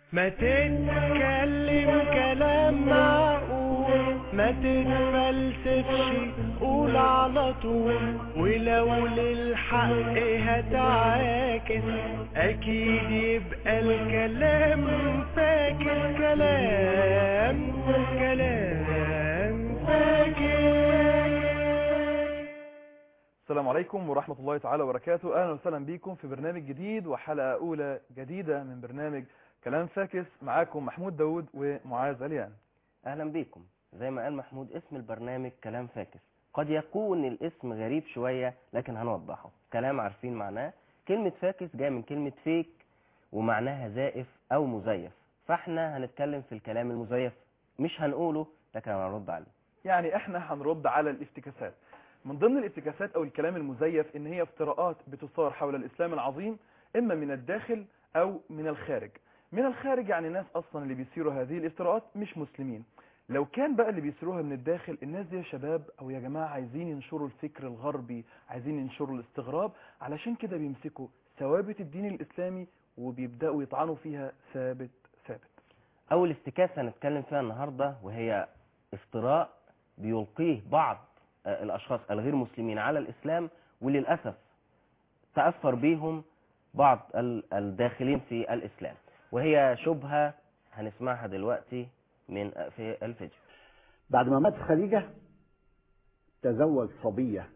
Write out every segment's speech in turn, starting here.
ما تتكلم كلام معقول ما تتفلسفش قول على طول ولو للحق هتعاكس اكيد يبقى الكلام فاكس كلام كلام فاكس السلام عليكم ورحمة الله تعالى وبركاته أهلا وسهلا بكم في برنامج جديد وحلقة أولى جديدة من برنامج كلام فاكس معاكم محمود داود ومعاذ عليان اهلا بيكم زي ما قال محمود اسم البرنامج كلام فاكس قد يكون الاسم غريب شوية لكن هنوضحه كلام عارفين معناه كلمة فاكس جاية من كلمة فيك ومعناها زائف او مزيف فاحنا هنتكلم في الكلام المزيف مش هنقوله لكن هنرد عليه يعني احنا هنرد على الافتكاسات من ضمن الافتكاسات او الكلام المزيف ان هي افتراءات بتثار حول الاسلام العظيم اما من الداخل او من الخارج من الخارج يعني ناس اصلا اللي بيثيروا هذه الافتراءات مش مسلمين لو كان بقى اللي بيثيروها من الداخل الناس دي يا شباب او يا جماعه عايزين ينشروا الفكر الغربي عايزين ينشروا الاستغراب علشان كده بيمسكوا ثوابت الدين الاسلامي وبيبداوا يطعنوا فيها ثابت ثابت اول افتكاسة هنتكلم فيها النهاردة وهي افتراء بيلقيه بعض آه، الاشخاص الغير مسلمين على الاسلام وللاسف تاثر بيهم بعض ال- الداخلين في الاسلام وهي شبهة هنسمعها دلوقتي من في الفيديو بعد ما مات خديجة تزوج صبية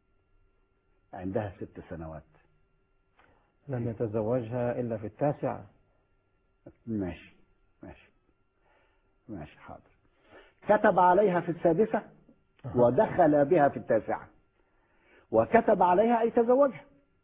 عندها ست سنوات لم يتزوجها إلا في التاسعة ماشي ماشي ماشي حاضر كتب عليها في السادسة ودخل بها في التاسعة وكتب عليها أي تزوجها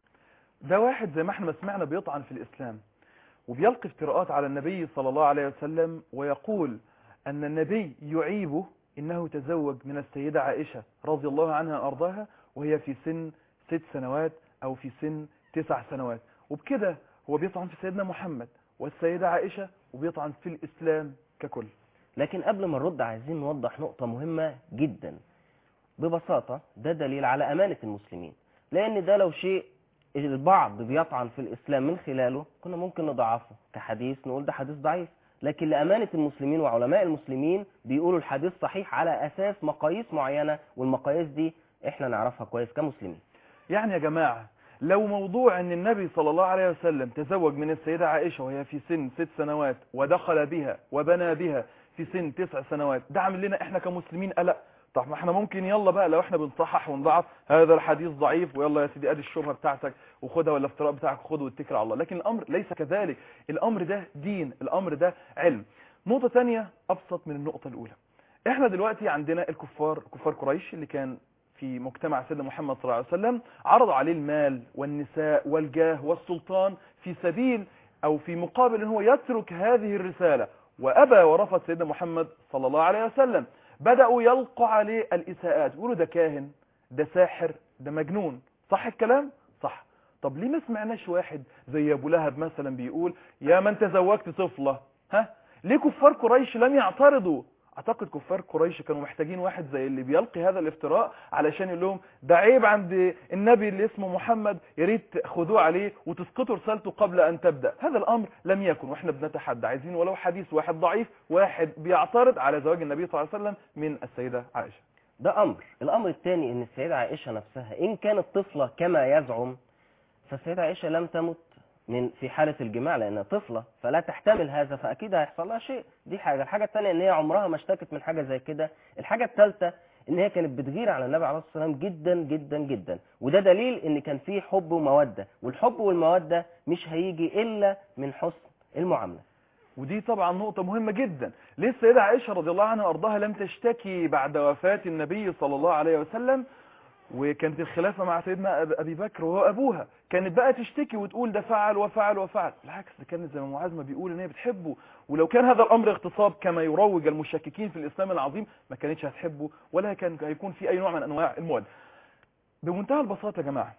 ده واحد زي ما احنا ما سمعنا بيطعن في الإسلام وبيلقي افتراءات على النبي صلى الله عليه وسلم ويقول أن النبي يعيبه إنه تزوج من السيدة عائشة رضي الله عنها وأرضاها وهي في سن ست سنوات أو في سن تسع سنوات وبكده هو بيطعن في سيدنا محمد والسيدة عائشة وبيطعن في الإسلام ككل لكن قبل ما نرد عايزين نوضح نقطة مهمة جدا ببساطة ده دليل على أمانة المسلمين لأن ده لو شيء البعض بيطعن في الإسلام من خلاله كنا ممكن نضعفه كحديث نقول ده حديث ضعيف لكن لأمانة المسلمين وعلماء المسلمين بيقولوا الحديث صحيح على أساس مقاييس معينة والمقاييس دي احنا نعرفها كويس كمسلمين يعني يا جماعة لو موضوع ان النبي صلى الله عليه وسلم تزوج من السيدة عائشة وهي في سن ست سنوات ودخل بها وبنى بها في سن تسع سنوات ده عامل لنا احنا كمسلمين قلق طب ما احنا ممكن يلا بقى لو احنا بنصحح ونضعف هذا الحديث ضعيف ويلا يا سيدي ادي الشبهه بتاعتك وخدها ولا الافتراء بتاعك خده واتكل على الله لكن الامر ليس كذلك الامر ده دين الامر ده علم نقطه ثانيه ابسط من النقطه الاولى احنا دلوقتي عندنا الكفار كفار قريش اللي كان في مجتمع سيدنا محمد صلى الله عليه وسلم عرض عليه المال والنساء والجاه والسلطان في سبيل او في مقابل ان هو يترك هذه الرسالة وابى ورفض سيدنا محمد صلى الله عليه وسلم بدأوا يلقوا عليه الاساءات يقولوا ده كاهن ده ساحر ده مجنون صح الكلام صح طب ليه ما سمعناش واحد زي ابو لهب مثلا بيقول يا من تزوجت طفلة ها ليه كفار قريش لم يعترضوا اعتقد كفار قريش كانوا محتاجين واحد زي اللي بيلقي هذا الافتراء علشان يقول لهم ده عيب عند النبي اللي اسمه محمد يا ريت خدوه عليه وتسقطوا رسالته قبل ان تبدا هذا الامر لم يكن واحنا بنتحدى عايزين ولو حديث واحد ضعيف واحد بيعترض على زواج النبي صلى الله عليه وسلم من السيده عائشه ده أمر الأمر الثاني إن السيدة عائشة نفسها إن كانت طفلة كما يزعم فالسيدة عائشة لم تمت من في حالة الجماع لأنها طفلة فلا تحتمل هذا فأكيد هيحصل لها شيء دي حاجة الحاجة الثانية إن هي عمرها ما اشتكت من حاجة زي كده الحاجة الثالثة إن هي كانت بتغير على النبي عليه الصلاة والسلام جدا جدا جدا وده دليل إن كان في حب ومودة والحب والمودة مش هيجي إلا من حسن المعاملة ودي طبعا نقطة مهمة جدا ليه السيدة عائشة رضي الله عنها وارضاها لم تشتكي بعد وفاة النبي صلى الله عليه وسلم وكانت الخلافة مع سيدنا أب- أبي بكر وهو أبوها كانت بقى تشتكي وتقول ده فعل وفعل وفعل بالعكس ده كانت زي ما معاذ ما بيقول ان هي بتحبه ولو كان هذا الأمر اغتصاب كما يروج المشككين في الإسلام العظيم ما كانتش هتحبه ولا كان هيكون في أي نوع من أنواع المودة بمنتهى البساطة يا جماعة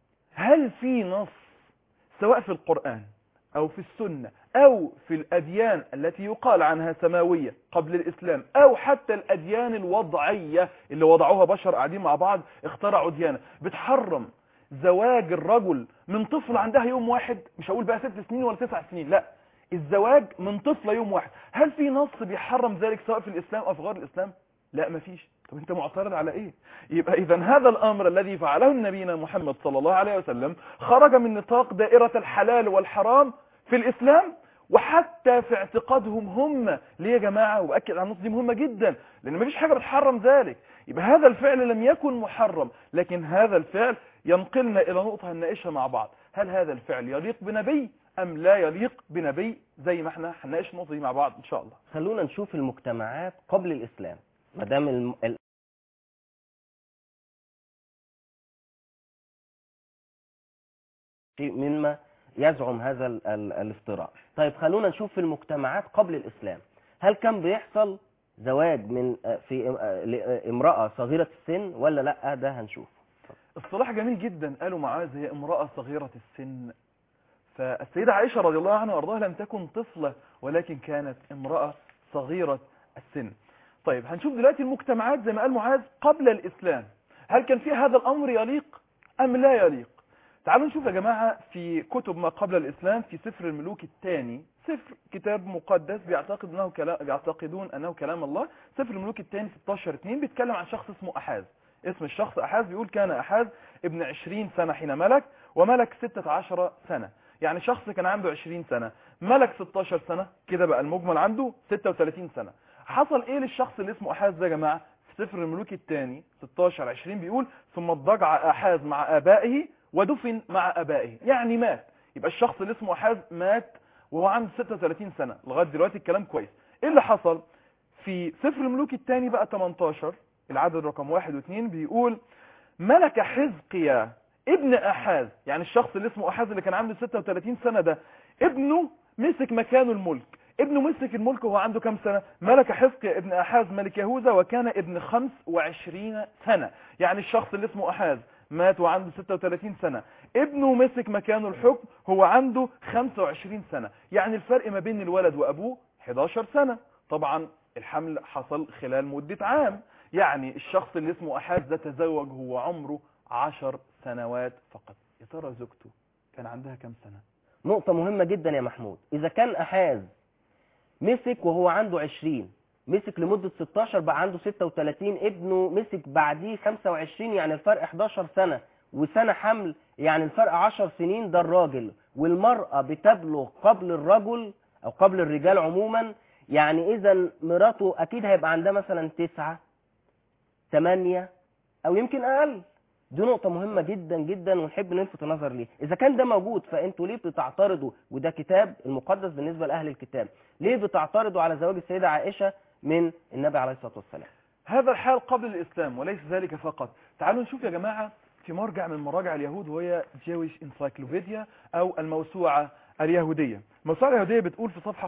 هل في نص سواء في القرآن أو في السنة أو في الأديان التي يقال عنها سماوية قبل الإسلام أو حتى الأديان الوضعية اللي وضعوها بشر قاعدين مع بعض اخترعوا ديانة بتحرم زواج الرجل من طفل عندها يوم واحد مش هقول بقى ست سنين ولا تسع سنين لا الزواج من طفلة يوم واحد هل في نص بيحرم ذلك سواء في الإسلام أو في غير الإسلام لا مفيش طب انت معترض على ايه يبقى اذا هذا الامر الذي فعله نبينا محمد صلى الله عليه وسلم خرج من نطاق دائرة الحلال والحرام في الاسلام وحتى في اعتقادهم هم ليه يا جماعة وأكد على النقطة دي مهمة جدا لأن مفيش حاجة بتحرم ذلك يبقى هذا الفعل لم يكن محرم لكن هذا الفعل ينقلنا إلى نقطة هنناقشها مع بعض هل هذا الفعل يليق بنبي أم لا يليق بنبي زي ما احنا هنناقش النقطة دي مع بعض إن شاء الله خلونا نشوف المجتمعات قبل الإسلام ما دام الم... ال... شيء مما يزعم هذا ال... ال... الافتراء طيب خلونا نشوف في المجتمعات قبل الإسلام هل كان بيحصل زواج من في امرأة صغيرة السن ولا لا ده هنشوف الصلاح جميل جدا قالوا معاذ هي امرأة صغيرة السن فالسيدة عائشة رضي الله عنها وارضاها لم تكن طفلة ولكن كانت امرأة صغيرة السن طيب هنشوف دلوقتي المجتمعات زي ما قال معاذ قبل الإسلام هل كان فيها هذا الأمر يليق أم لا يليق تعالوا نشوف يا جماعة في كتب ما قبل الإسلام في سفر الملوك الثاني سفر كتاب مقدس بيعتقد انه كلام بيعتقدون انه كلام الله سفر الملوك الثاني 16 2 بيتكلم عن شخص اسمه احاز اسم الشخص احاز بيقول كان احاز ابن 20 سنة حين ملك وملك 16 سنة يعني شخص كان عنده 20 سنة ملك 16 سنة كده بقى المجمل عنده 36 سنة حصل ايه للشخص اللي اسمه احاز ده يا جماعة في سفر الملوك الثاني 16 20 بيقول ثم اضطجع احاز مع ابائه ودفن مع ابائه يعني مات يبقى الشخص اللي اسمه احاز مات وهو عنده 36 سنة لغاية دلوقتي الكلام كويس ايه اللي حصل في سفر الملوك الثاني بقى 18 العدد رقم واحد واثنين بيقول ملك حزقيا ابن احاز يعني الشخص اللي اسمه احاز اللي كان عنده 36 سنة ده ابنه مسك مكانه الملك ابنه مسك الملك وهو عنده كم سنة ملك حزقيا ابن احاز ملك يهوذا وكان ابن 25 سنة يعني الشخص اللي اسمه احاز مات وعنده 36 سنة ابنه مسك مكانه الحكم هو عنده 25 سنة يعني الفرق ما بين الولد وابوه 11 سنة طبعا الحمل حصل خلال مدة عام يعني الشخص اللي اسمه احاز ده تزوج هو عمره 10 سنوات فقط يا ترى زوجته كان عندها كم سنة نقطة مهمة جدا يا محمود إذا كان أحاز مسك وهو عنده 20 مسك لمدة 16 بقى عنده 36 ابنه مسك بعديه 25 يعني الفرق 11 سنة وسنة حمل يعني الفرق 10 سنين ده الراجل والمرأة بتبلغ قبل الرجل أو قبل الرجال عموما يعني إذا مراته أكيد هيبقى عندها مثلا 9 8 أو يمكن أقل دي نقطة مهمة جدا جدا ونحب نلفت النظر ليه إذا كان ده موجود فأنتوا ليه بتعترضوا وده كتاب المقدس بالنسبة لأهل الكتاب ليه بتعترضوا على زواج السيدة عائشة من النبي عليه الصلاة والسلام هذا الحال قبل الإسلام وليس ذلك فقط تعالوا نشوف يا جماعة في مرجع من مراجع اليهود وهي جيويش انسايكلوبيديا أو الموسوعة اليهودية الموسوعة اليهودية بتقول في صفحة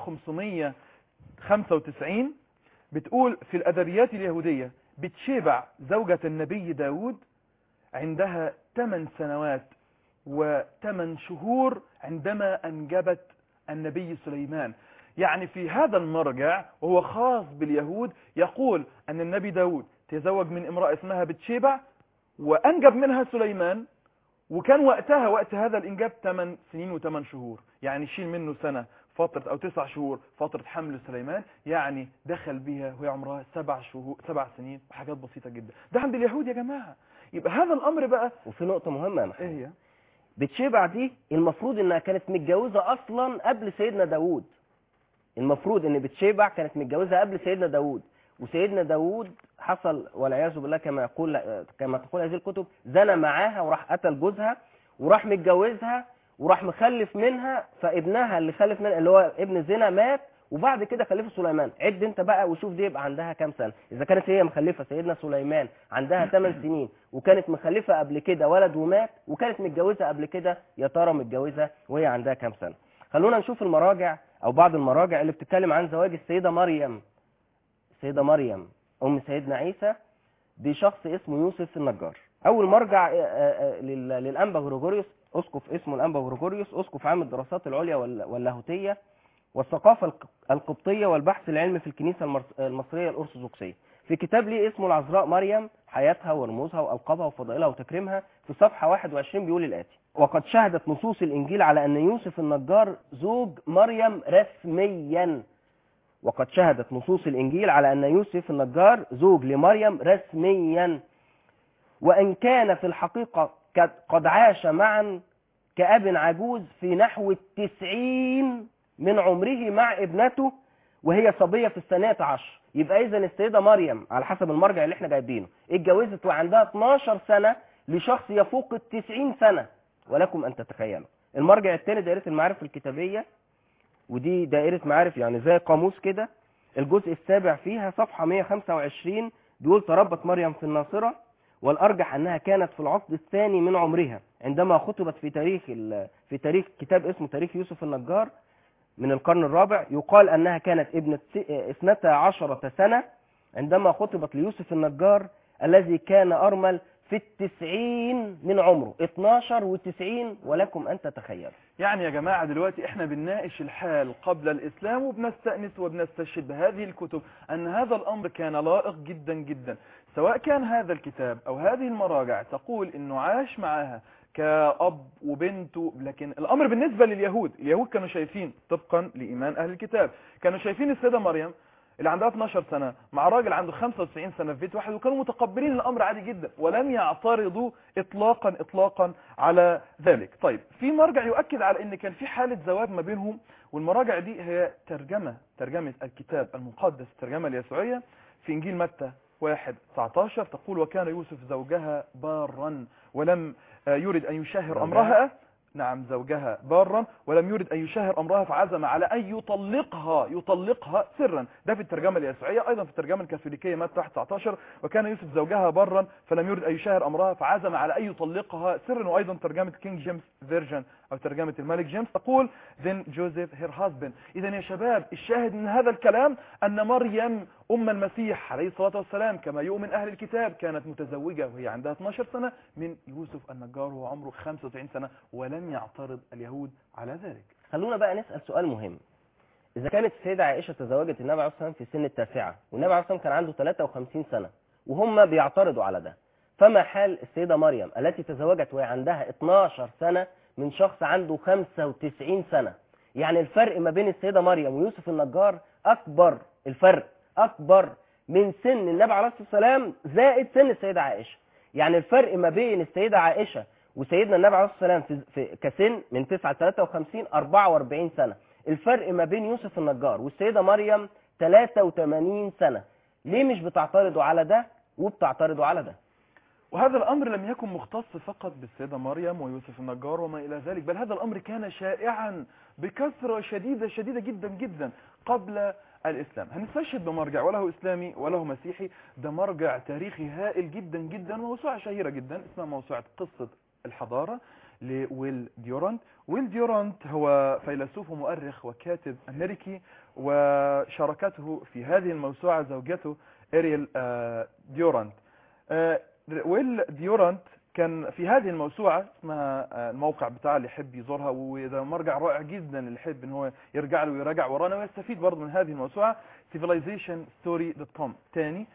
595 بتقول في الأدبيات اليهودية بتشيبع زوجة النبي داود عندها 8 سنوات و8 شهور عندما أنجبت النبي سليمان يعني في هذا المرجع وهو خاص باليهود يقول أن النبي داود تزوج من امرأة اسمها بتشيبع وأنجب منها سليمان وكان وقتها وقت هذا الإنجاب 8 سنين و8 شهور يعني شيل منه سنة فترة أو 9 شهور فترة حمل سليمان يعني دخل بها وهي عمرها 7 شهور 7 سنين وحاجات بسيطة جدا ده عند اليهود يا جماعة يبقى هذا الأمر بقى وفي نقطة مهمة يا محمود إيه هي؟ بتشيبع دي المفروض انها كانت متجوزة اصلا قبل سيدنا داوود المفروض ان بتشيبع كانت متجوزة قبل سيدنا داوود وسيدنا داوود حصل والعياذ بالله كما يقول كما تقول هذه الكتب زنى معاها وراح قتل جوزها وراح متجوزها وراح مخلف منها فابنها اللي خلف منها اللي هو ابن زنا مات وبعد كده خلفه سليمان عد انت بقى وشوف دي يبقى عندها كام سنه اذا كانت هي مخلفه سيدنا سليمان عندها 8 سنين وكانت مخلفه قبل كده ولد ومات وكانت متجوزه قبل كده يا ترى متجوزه وهي عندها كام سنه خلونا نشوف المراجع او بعض المراجع اللي بتتكلم عن زواج السيده مريم السيده مريم ام سيدنا عيسى بشخص اسمه يوسف النجار اول مرجع للانبا غريغوريوس اسقف اسمه الانبا غريغوريوس اسقف عام الدراسات العليا واللاهوتيه والثقافة القبطية والبحث العلمي في الكنيسة المصرية الأرثوذكسية في كتاب ليه اسمه العذراء مريم حياتها ورموزها وألقابها وفضائلها وتكريمها في صفحة 21 بيقول الآتي وقد شهدت نصوص الإنجيل على أن يوسف النجار زوج مريم رسميا وقد شهدت نصوص الإنجيل على أن يوسف النجار زوج لمريم رسميا وإن كان في الحقيقة قد- قد عاش معا كأب عجوز في نحو التسعين من عمره مع ابنته وهي صبية في الثانية عشر يبقى إذا السيدة مريم على حسب المرجع اللي احنا جايبينه اتجوزت وعندها 12 سنة لشخص يفوق التسعين سنة ولكم أن تتخيلوا المرجع الثاني دائرة المعارف الكتابية ودي دائرة معارف يعني زي قاموس كده الجزء السابع فيها صفحة 125 بيقول تربت مريم في الناصرة والأرجح أنها كانت في العقد الثاني من عمرها عندما خطبت في تاريخ ال- في تاريخ كتاب اسمه تاريخ يوسف النجار من القرن الرابع يقال أنها كانت ابنة س- اثنتا عشرة سنة عندما خطبت ليوسف النجار الذي كان أرمل في التسعين من عمره 12 وتسعين ولكم أن تتخيلوا يعني يا جماعة دلوقتي احنا بنناقش الحال قبل الإسلام وبنستأنس وبنستشهد بهذه الكتب أن هذا الأمر كان لائق جدا جدا سواء كان هذا الكتاب أو هذه المراجع تقول أنه عاش معها كأب وبنته لكن الأمر بالنسبة لليهود اليهود كانوا شايفين طبقا لإيمان أهل الكتاب كانوا شايفين السيدة مريم اللي عندها 12 سنة مع راجل عنده 95 سنة في بيت واحد وكانوا متقبلين الأمر عادي جدا ولم يعترضوا إطلاقا إطلاقا على ذلك طيب في مرجع يؤكد على أن كان في حالة زواج ما بينهم والمراجع دي هي ترجمة ترجمة الكتاب المقدس الترجمة اليسوعية في إنجيل متى 1 19 تقول وكان يوسف زوجها بارا ولم آه، يرد أن يشهر زوجها؟ أمرها نعم زوجها بارا ولم يرد أن يشهر أمرها فعزم على أن يطلقها يطلقها سرا ده في الترجمة اليسوعية أيضا في الترجمة الكاثوليكية متى 19 وكان يوسف زوجها برا فلم يرد أن يشهر أمرها فعزم على أن يطلقها سرا وأيضا ترجمة كينج جيمس فيرجن أو ترجمة الملك جيمس تقول then Joseph her husband إذا يا شباب الشاهد من هذا الكلام أن مريم أم المسيح عليه الصلاة والسلام كما يؤمن أهل الكتاب كانت متزوجة وهي عندها 12 سنة من يوسف النجار وهو عمره 95 سنة ولم يعترض اليهود على ذلك خلونا بقى نسأل سؤال مهم إذا كانت السيدة عائشة تزوجت النبي عليه الصلاة والسلام في سن التاسعة والنبي عليه الصلاة والسلام كان عنده 53 سنة وهم بيعترضوا على ده فما حال السيدة مريم التي تزوجت وهي عندها 12 سنة من شخص عنده 95 سنة يعني الفرق ما بين السيدة مريم ويوسف النجار أكبر الفرق أكبر من سن النبي عليه الصلاة والسلام زائد سن السيدة عائشة يعني الفرق ما بين السيدة عائشة وسيدنا النبي عليه الصلاة والسلام في في- كسن من 9 ل 53 44 سنة الفرق ما بين يوسف النجار والسيدة مريم 83 سنة ليه مش بتعترضوا على ده وبتعترضوا على ده وهذا الأمر لم يكن مختص فقط بالسيدة مريم ويوسف النجار وما إلى ذلك بل هذا الأمر كان شائعا بكثرة شديدة شديدة جدا جدا قبل الإسلام هنستشهد بمرجع وله إسلامي وله مسيحي ده مرجع تاريخي هائل جدا جدا وموسوعة شهيرة جدا اسمها موسوعة قصة الحضارة لويل ديورانت ويل ديورانت هو فيلسوف ومؤرخ وكاتب أمريكي وشاركته في هذه الموسوعة زوجته إريل آه، ديورانت آه، ويل ديورانت كان في هذه الموسوعة اسمها آه، الموقع بتاعه اللي يحب يزورها وده مرجع رائع جدا اللي يحب ان هو يرجع له ويراجع ورانا ويستفيد برضه من هذه الموسوعة civilizationstory.com تاني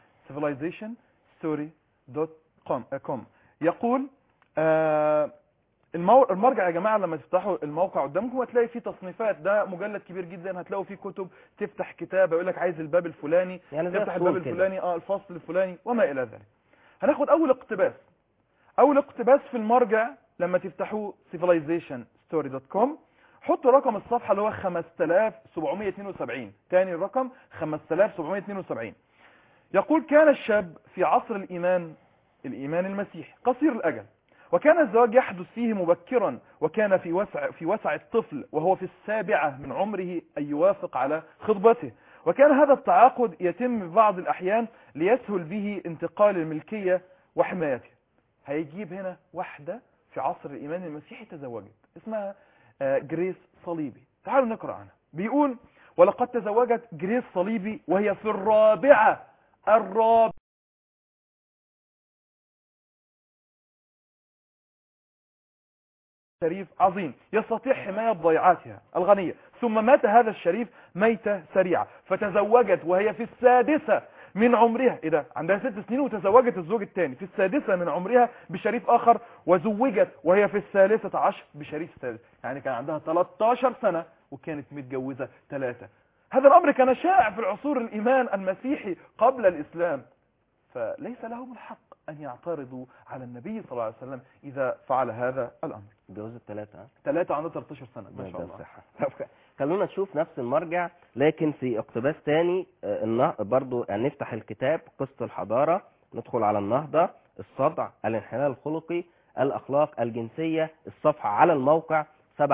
civilizationstory.com يقول آه، المو... المرجع يا جماعة لما تفتحوا الموقع قدامكم هتلاقي فيه تصنيفات ده مجلد كبير جدا هتلاقوا فيه كتب تفتح كتاب يقول لك عايز الباب الفلاني يعني زي تفتح فصول الباب كده. الفلاني اه الفصل الفلاني وما الى ذلك هناخد اول اقتباس اول اقتباس في المرجع لما تفتحوا civilizationstory.com حطوا رقم الصفحة اللي هو 5772 تاني الرقم 5772 يقول كان الشاب في عصر الإيمان الإيمان المسيحي قصير الأجل وكان الزواج يحدث فيه مبكرا وكان في وسع في وسع الطفل وهو في السابعة من عمره أن يوافق على خطبته وكان هذا التعاقد يتم في بعض الأحيان ليسهل به انتقال الملكية وحمايته هيجيب هنا واحدة في عصر الإيمان المسيحي تزوجت اسمها آه، جريس صليبي تعالوا نقرأ عنها بيقول ولقد تزوجت جريس صليبي وهي في الرابعة الرابعة شريف عظيم يستطيع حماية ضيعاتها الغنية ثم مات هذا الشريف ميتة سريعة فتزوجت وهي في السادسة من عمرها ايه ده عندها ست سنين وتزوجت الزوج الثاني في السادسة من عمرها بشريف اخر وزوجت وهي في الثالثة عشر بشريف ثالث يعني كان عندها 13 سنة وكانت متجوزة ثلاثة هذا الامر كان شائع في العصور الايمان المسيحي قبل الاسلام فليس لهم الحق ان يعترضوا على النبي صلى الله عليه وسلم اذا فعل هذا الامر جوز الثلاثة ها؟ ثلاثة عندها 13 سنة ما ده شاء الله الصحة طب خلونا نشوف نفس المرجع لكن في اقتباس تاني آه، النه- برضو يعني نفتح الكتاب قصة الحضارة ندخل على النهضة الصدع الانحلال الخلقي الأخلاق الجنسية الصفحة على الموقع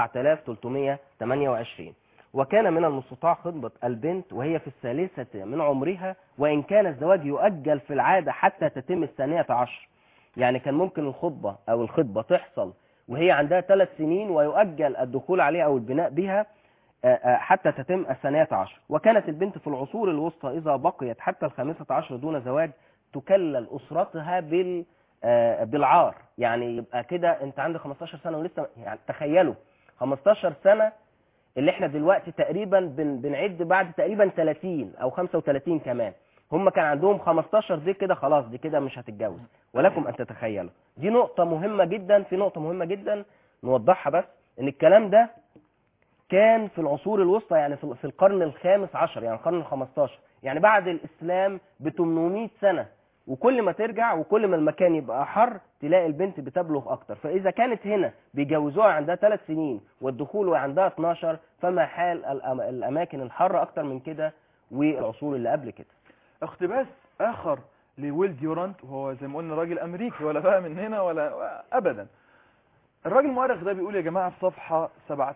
7328 وكان من المستطاع خطبة البنت وهي في الثالثة من عمرها وإن كان الزواج يؤجل في العادة حتى تتم الثانية عشر يعني كان ممكن الخطبة أو الخطبة تحصل وهي عندها ثلاث سنين ويؤجل الدخول عليها أو البناء بها آه، آه، حتى تتم الثانية عشر وكانت البنت في العصور الوسطى إذا بقيت حتى الخامسة عشر دون زواج تكلل أسرتها بال آه، بالعار يعني يبقى كده أنت عندك 15 سنة ولسه يعني تخيلوا 15 سنة اللي احنا دلوقتي تقريبا بن بنعد بعد تقريبا 30 أو 35 كمان هم كان عندهم 15 دي كده خلاص دي كده مش هتتجوز ولكم أن تتخيلوا دي نقطة مهمة جدا في نقطة مهمة جدا نوضحها بس ان الكلام ده كان في العصور الوسطى يعني في في القرن الخامس عشر يعني القرن الخمستاشر يعني بعد الإسلام ب 800 سنة وكل ما ترجع وكل ما المكان يبقى حر تلاقي البنت بتبلغ أكتر فإذا كانت هنا بيجوزوها عندها ثلاث سنين والدخول وعندها 12 فما حال الأم- الأماكن الحارة أكتر من كده والعصور اللي قبل كده اقتباس اخر لويل ديورانت وهو زي ما قلنا راجل امريكي ولا بقى من هنا ولا ابدا الراجل المؤرخ ده بيقول يا جماعه في صفحه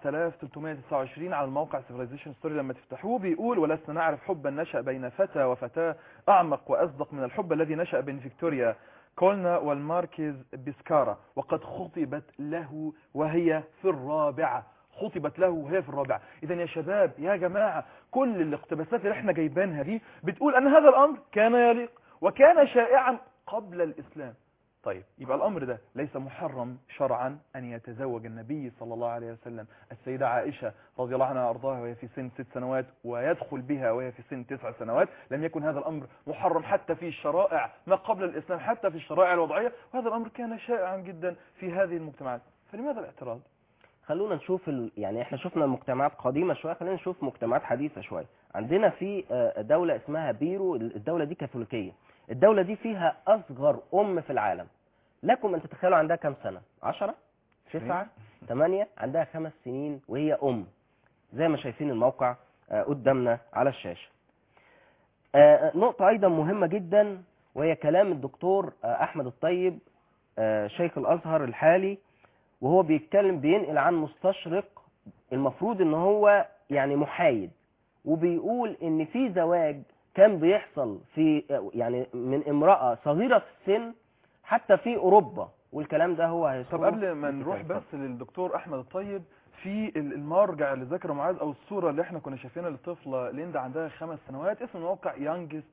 7329 على الموقع سيفيلايزيشن ستوري لما تفتحوه بيقول ولسنا نعرف حبا نشا بين فتى وفتاه اعمق واصدق من الحب الذي نشا بين فيكتوريا كولنا والماركيز بيسكارا وقد خطبت له وهي في الرابعه خطبت له وهي في الرابعه اذا يا شباب يا جماعه كل الاقتباسات اللي احنا جايبينها دي بتقول ان هذا الامر كان يليق وكان شائعا قبل الاسلام طيب يبقى الامر ده ليس محرم شرعا ان يتزوج النبي صلى الله عليه وسلم السيده عائشه رضي الله عنها وارضاها وهي في سن ست سنوات ويدخل بها وهي في سن تسع سنوات لم يكن هذا الامر محرم حتى في الشرائع ما قبل الاسلام حتى في الشرائع الوضعيه وهذا الامر كان شائعا جدا في هذه المجتمعات فلماذا الاعتراض خلونا نشوف ال... يعني احنا شفنا مجتمعات قديمة شوية خلينا نشوف مجتمعات حديثة شوية عندنا في آه، دولة اسمها بيرو الدولة دي كاثوليكية الدولة دي فيها أصغر أم في العالم لكم أن تتخيلوا عندها كم سنة عشرة تسعة ثمانية عندها خمس سنين وهي أم زي ما شايفين الموقع آه، قدامنا على الشاشة آه، نقطة أيضا مهمة جدا وهي كلام الدكتور آه، أحمد الطيب آه، شيخ الأزهر الحالي وهو بيتكلم بينقل عن مستشرق المفروض ان هو يعني محايد وبيقول ان في زواج كان بيحصل في يعني من امرأة صغيرة في السن حتى في اوروبا والكلام ده هو طب هيذكره قبل ما في نروح الكتاب. بس للدكتور احمد الطيب في ال- المرجع اللي ذكره معاذ او الصوره اللي احنا كنا شايفينها للطفله ليندا عندها خمس سنوات اسم الموقع youngest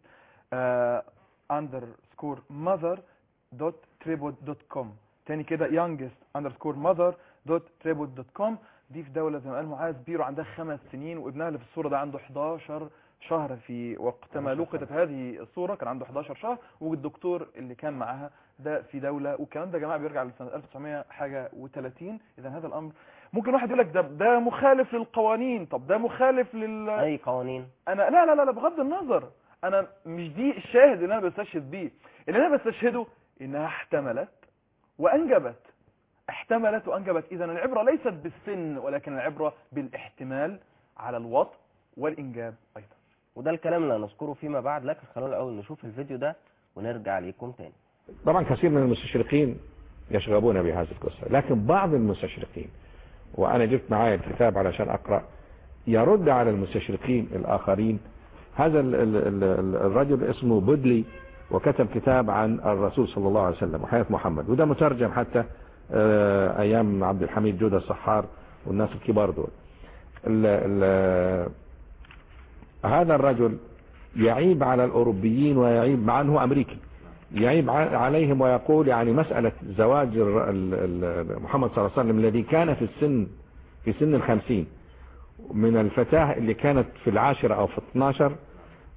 underscore mother dot tribute dot com تاني كده youngest underscore mother dot tribute dot com دي في دولة زي ما قال معاذ بيرو عندها خمس سنين وابنها اللي في الصورة ده عنده 11 شهر في وقت ما 11 لقطت هذه الصورة كان عنده 11 شهر والدكتور اللي كان معاها ده في دولة والكلام ده يا جماعة بيرجع لسنة 1900 حاجة و30 إذا هذا الأمر ممكن واحد يقول لك ده ده مخالف للقوانين طب ده مخالف لل اي قوانين انا لا لا لا لا بغض النظر انا مش دي الشاهد اللي انا بستشهد بيه اللي انا بستشهده انها احتملت وانجبت احتملت وانجبت اذا العبره ليست بالسن ولكن العبره بالاحتمال على الوطء والانجاب ايضا وده الكلام اللي هنذكره فيما بعد لكن خلونا الاول نشوف الفيديو ده ونرجع ليكم تاني طبعا كثير من المستشرقين يشغبون بهذه القصة لكن بعض المستشرقين وأنا جبت معايا الكتاب علشان أقرأ يرد على المستشرقين الآخرين هذا ال ال ال الرجل اسمه بودلي وكتب كتاب عن الرسول صلى الله عليه وسلم وحياة محمد وده مترجم حتى آه، أيام عبد الحميد جودة الصحار والناس الكبار دول ال ال هذا الرجل يعيب على الأوروبيين ويعيب مع أنه أمريكي يعيب ع- عليهم ويقول يعني مسألة زواج الر- ال- ال- محمد صلى الله عليه وسلم الذي كان في السن في سن الخمسين من الفتاة اللي كانت في العاشرة أو في 12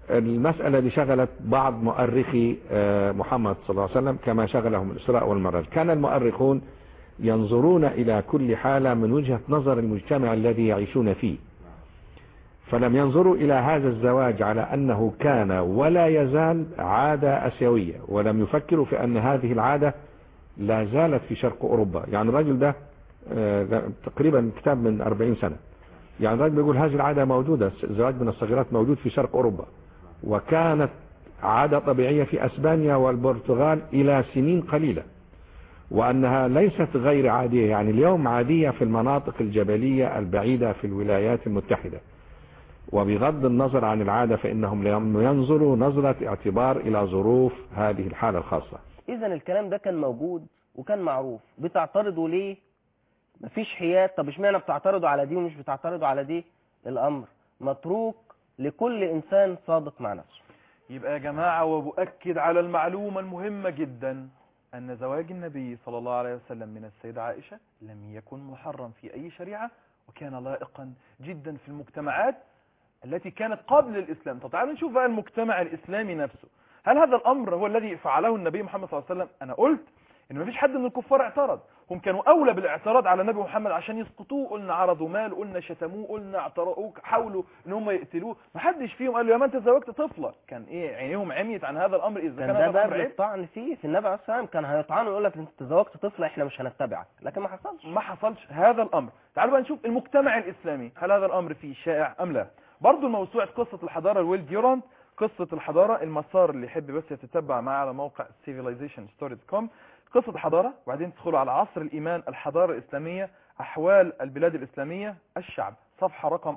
المسألة دي شغلت بعض مؤرخي آه، محمد صلى الله عليه وسلم كما شغلهم الإسراء والمعراج كان المؤرخون ينظرون إلى كل حالة من وجهة نظر المجتمع الذي يعيشون فيه فلم ينظروا إلى هذا الزواج على أنه كان ولا يزال عادة أسيوية ولم يفكروا في أن هذه العادة لا زالت في شرق أوروبا يعني الرجل ده آه، ده تقريبا كتاب من 40 سنة يعني الرجل بيقول هذه العادة موجودة الزواج من الصغيرات موجود في شرق أوروبا وكانت عادة طبيعية في أسبانيا والبرتغال إلى سنين قليلة وأنها ليست غير عادية يعني اليوم عادية في المناطق الجبلية البعيدة في الولايات المتحدة وبغض النظر عن العادة فإنهم لم ينظروا نظرة اعتبار إلى ظروف هذه الحالة الخاصة اذا الكلام ده كان موجود وكان معروف بتعترضوا ليه مفيش حياد طب اشمعنى بتعترضوا على دي ومش بتعترضوا على دي الامر متروك لكل انسان صادق مع نفسه يبقى يا جماعة وبؤكد على المعلومة المهمة جدا أن زواج النبي صلى الله عليه وسلم من السيدة عائشة لم يكن محرم في أي شريعة وكان لائقا جدا في المجتمعات التي كانت قبل الإسلام طب تعالوا نشوف بقى المجتمع الإسلامي نفسه هل هذا الأمر هو الذي فعله النبي محمد صلى الله عليه وسلم أنا قلت إن مفيش حد من الكفار اعترض هم كانوا أولى بالاعتراض على النبي محمد عشان يسقطوه قلنا عرضوا مال قلنا شتموه قلنا اعترضوه حاولوا إن هم يقتلوه محدش فيهم قال له يا ما أنت زوجت طفلة كان إيه عينيهم عميت عن هذا الأمر إذا كان كان ده هذا الأمر باب عيب الطعن فيه في النبي عليه الصلاه والسلام كان هيطعنوا يقول لك انت تزوجت طفله احنا مش هنتبعك لكن ما حصلش ما حصلش هذا الامر تعالوا بقى نشوف المجتمع الاسلامي هل هذا الامر فيه شائع ام لا برضو الموسوعة قصة الحضارة الويل ديورانت قصة الحضارة المسار اللي يحب بس يتتبع معاه على موقع civilizationstories.com قصة الحضارة وبعدين تدخلوا على عصر الإيمان الحضارة الإسلامية أحوال البلاد الإسلامية الشعب صفحة رقم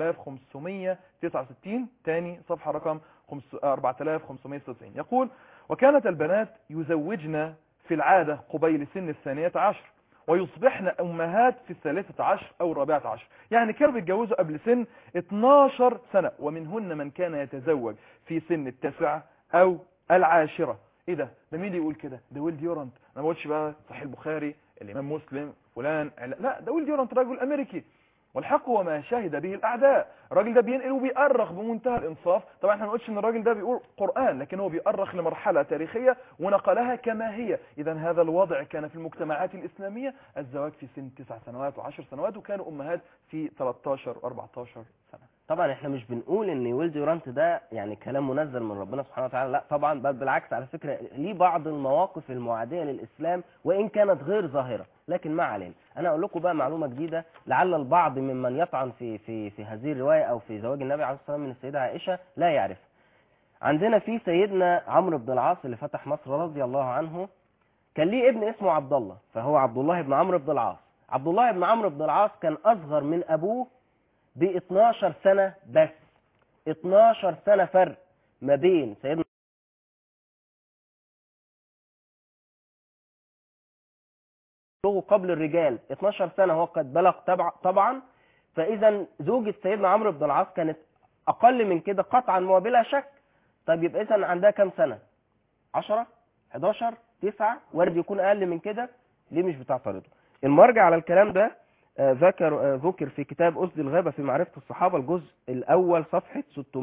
4569 تاني صفحة رقم 4596 يقول وكانت البنات يزوجن في العادة قبيل سن الثانية عشر ويصبحن أمهات في الثالثة عشر أو الرابعة عشر يعني كانوا بيتجوزوا قبل سن 12 سنة ومنهن من كان يتزوج في سن التاسعة أو العاشرة ايه ده ده مين اللي يقول كده ده ويل ديورانت انا ما قلتش بقى صحيح البخاري الامام مسلم فلان لا ده ويل ديورانت راجل امريكي والحق هو ما شهد به الاعداء الراجل ده بينقل وبيأرخ بمنتهى الانصاف طبعا احنا ما نقولش ان الراجل ده بيقول قرآن لكن هو بيأرخ لمرحلة تاريخية ونقلها كما هي اذا هذا الوضع كان في المجتمعات الاسلامية الزواج في سن تسع سنوات وعشر سنوات وكانوا امهات في 13 و14 سنة طبعا احنا مش بنقول ان ويل ديورانت ده يعني كلام منزل من ربنا سبحانه وتعالى لا طبعا بل بالعكس على فكره ليه بعض المواقف المعاديه للاسلام وان كانت غير ظاهره لكن ما علينا انا اقول لكم بقى معلومه جديده لعل البعض ممن يطعن في في في هذه الروايه او في زواج النبي عليه الصلاه والسلام من السيده عائشه لا يعرف عندنا في سيدنا عمرو بن العاص اللي فتح مصر رضي الله عنه كان ليه ابن اسمه عبد الله فهو عبد الله بن عمرو بن العاص عبد الله بن عمرو بن العاص كان اصغر من ابوه ب 12 سنة بس 12 سنة فرق ما بين سيدنا بلغه قبل الرجال 12 سنة هو قد بلغ تبع طبعا فإذا زوجة سيدنا عمرو بن العاص كانت أقل من كده قطعا وبلا شك طيب يبقى إذا عندها كام سنة 10 11 9 وارد يكون أقل من كده ليه مش بتعترضوا المرجع على الكلام ده آه، ذكر آه، ذكر في كتاب أسد الغابة في معرفة الصحابة الجزء الأول صفحة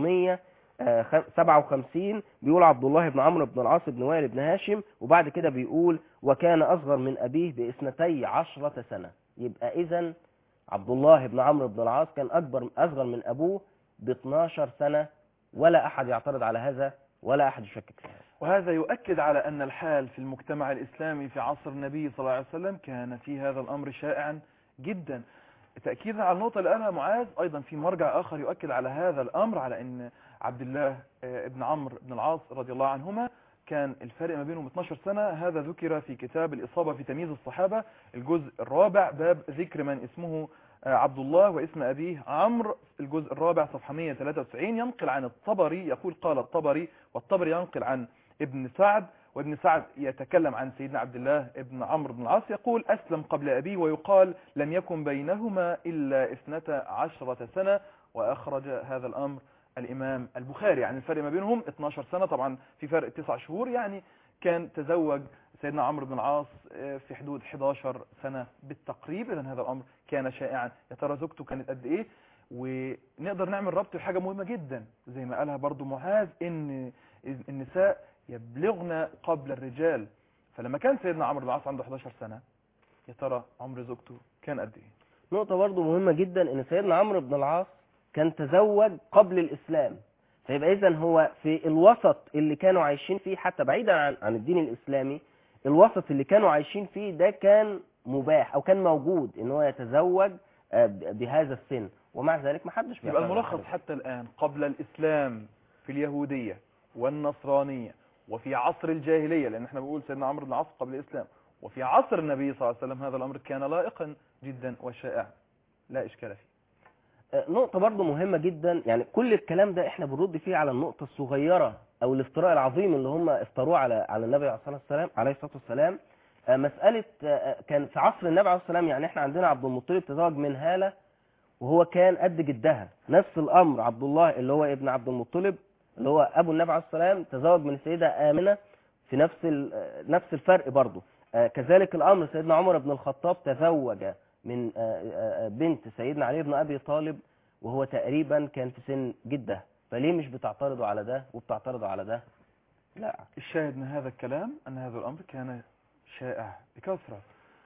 657 بيقول عبد الله بن عمرو بن العاص بن وائل بن هاشم وبعد كده بيقول وكان أصغر من أبيه باثنتي عشرة سنة يبقى إذا عبد الله بن عمرو بن العاص كان أكبر أصغر من أبوه ب 12 سنة ولا أحد يعترض على هذا ولا أحد يشكك في هذا وهذا يؤكد على أن الحال في المجتمع الإسلامي في عصر النبي صلى الله عليه وسلم كان في هذا الأمر شائعا جدا تأكيدا على النقطة اللي قالها معاذ أيضا في مرجع آخر يؤكد على هذا الأمر على أن عبد الله آه، ابن عمرو بن العاص رضي الله عنهما كان الفرق ما بينهم 12 سنة هذا ذكر في كتاب الإصابة في تمييز الصحابة الجزء الرابع باب ذكر من اسمه آه، عبد الله واسم أبيه عمرو الجزء الرابع صفحة 193 ينقل عن الطبري يقول قال الطبري والطبري ينقل عن ابن سعد وابن سعد يتكلم عن سيدنا عبد الله ابن عمرو بن العاص يقول أسلم قبل أبيه ويقال لم يكن بينهما إلا اثنتا عشرة سنة وأخرج هذا الأمر الإمام البخاري يعني الفرق ما بينهم 12 سنة طبعا في فرق 9 شهور يعني كان تزوج سيدنا عمرو بن العاص آه، في حدود 11 سنة بالتقريب إذن هذا الأمر كان شائعا يا ترى زوجته كانت قد إيه ونقدر نعمل ربط لحاجة مهمة جدا زي ما قالها برضو معاذ ان النساء يبلغن قبل الرجال فلما كان سيدنا عمرو بن العاص عنده 11 سنة يا ترى عمر زوجته كان قد ايه نقطة برضو مهمة جدا ان سيدنا عمرو بن العاص كان تزوج قبل الاسلام فيبقى اذا هو في الوسط اللي كانوا عايشين فيه حتى بعيدا عن عن الدين الاسلامي الوسط اللي كانوا عايشين فيه ده كان مباح او كان موجود ان هو يتزوج آه، ب- بهذا السن ومع ذلك ما حدش يبقى بيعترض الملخص على ده. حتى الآن قبل الإسلام في اليهودية والنصرانية وفي عصر الجاهلية لأن احنا بنقول سيدنا عمرو بن العاص قبل الإسلام وفي عصر النبي صلى الله عليه وسلم هذا الأمر كان لائقا جدا وشائعا لا إشكال فيه آه، نقطة برضو مهمة جدا يعني كل الكلام ده احنا بنرد فيه على النقطة الصغيرة او الافتراء العظيم اللي هم افتروه على على النبي عليه الصلاة والسلام عليه الصلاة والسلام آه، مسألة آه، كان في عصر النبي عليه الصلاة والسلام يعني احنا عندنا عبد المطلب تزوج من هالة وهو كان قد جدها نفس الامر عبد الله اللي هو ابن عبد المطلب اللي هو ابو النبي عليه الصلاة والسلام تزوج من السيدة آمنة في نفس ال- آه، نفس الفرق برضو آه، كذلك الامر سيدنا عمر بن الخطاب تزوج من آه، آه، آه، بنت سيدنا علي بن ابي طالب وهو تقريبا كان في سن جده فليه مش بتعترضوا على ده وبتعترضوا على ده لا الشاهد من هذا الكلام أن هذا الأمر كان شائع بكثرة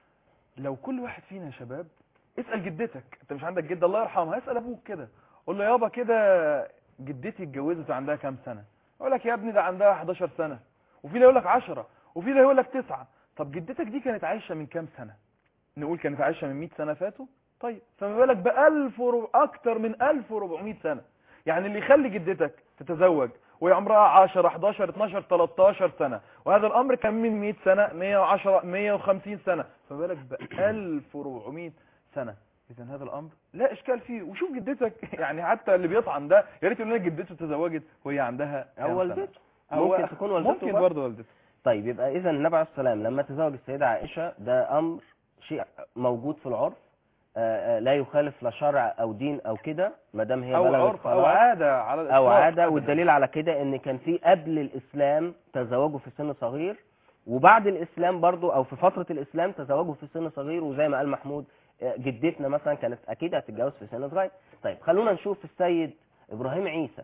لو كل واحد فينا يا شباب اسأل جدتك انت مش عندك جدة الله يرحمها اسأل ابوك كده قول له يابا كده جدتي اتجوزت وعندها كام سنة يقول لك يا ابني ده عندها 11 سنة وفي اللي يقول لك 10 وفي اللي يقول لك 9 طب جدتك دي كانت عايشة من كام سنة نقول كانت عايشة من 100 سنة فاتوا طيب فما بالك ب 1000 ورب... اكتر من 1400 سنة يعني اللي يخلي جدتك تتزوج وهي عمرها 10 11 12 13 سنة وهذا الامر كان من 100 سنة 110 150 سنة فما بالك ب 1400 سنة اذا هذا الامر لا اشكال فيه وشوف جدتك يعني حتى اللي بيطعن ده يا ريت يقول لنا جدته تزوجت وهي عندها كام او سنة. والدته أو ممكن تكون والدته ممكن برضه. برضه والدته طيب يبقى اذا النبي عليه السلام لما تزوج السيده عائشه ده امر شيء موجود في العرف آه، آه، لا يخالف لا شرع او دين او كده ما دام هي او بلغت عرف او خلاص. عادة على او الإطلاق عاده أبداً. والدليل على كده ان كان في قبل الاسلام تزوجوا في سن صغير وبعد الاسلام برضو او في فتره الاسلام تزوجوا في سن صغير وزي ما قال محمود آه، جدتنا مثلا كانت اكيد هتتجوز في سن صغير طيب خلونا نشوف السيد ابراهيم عيسى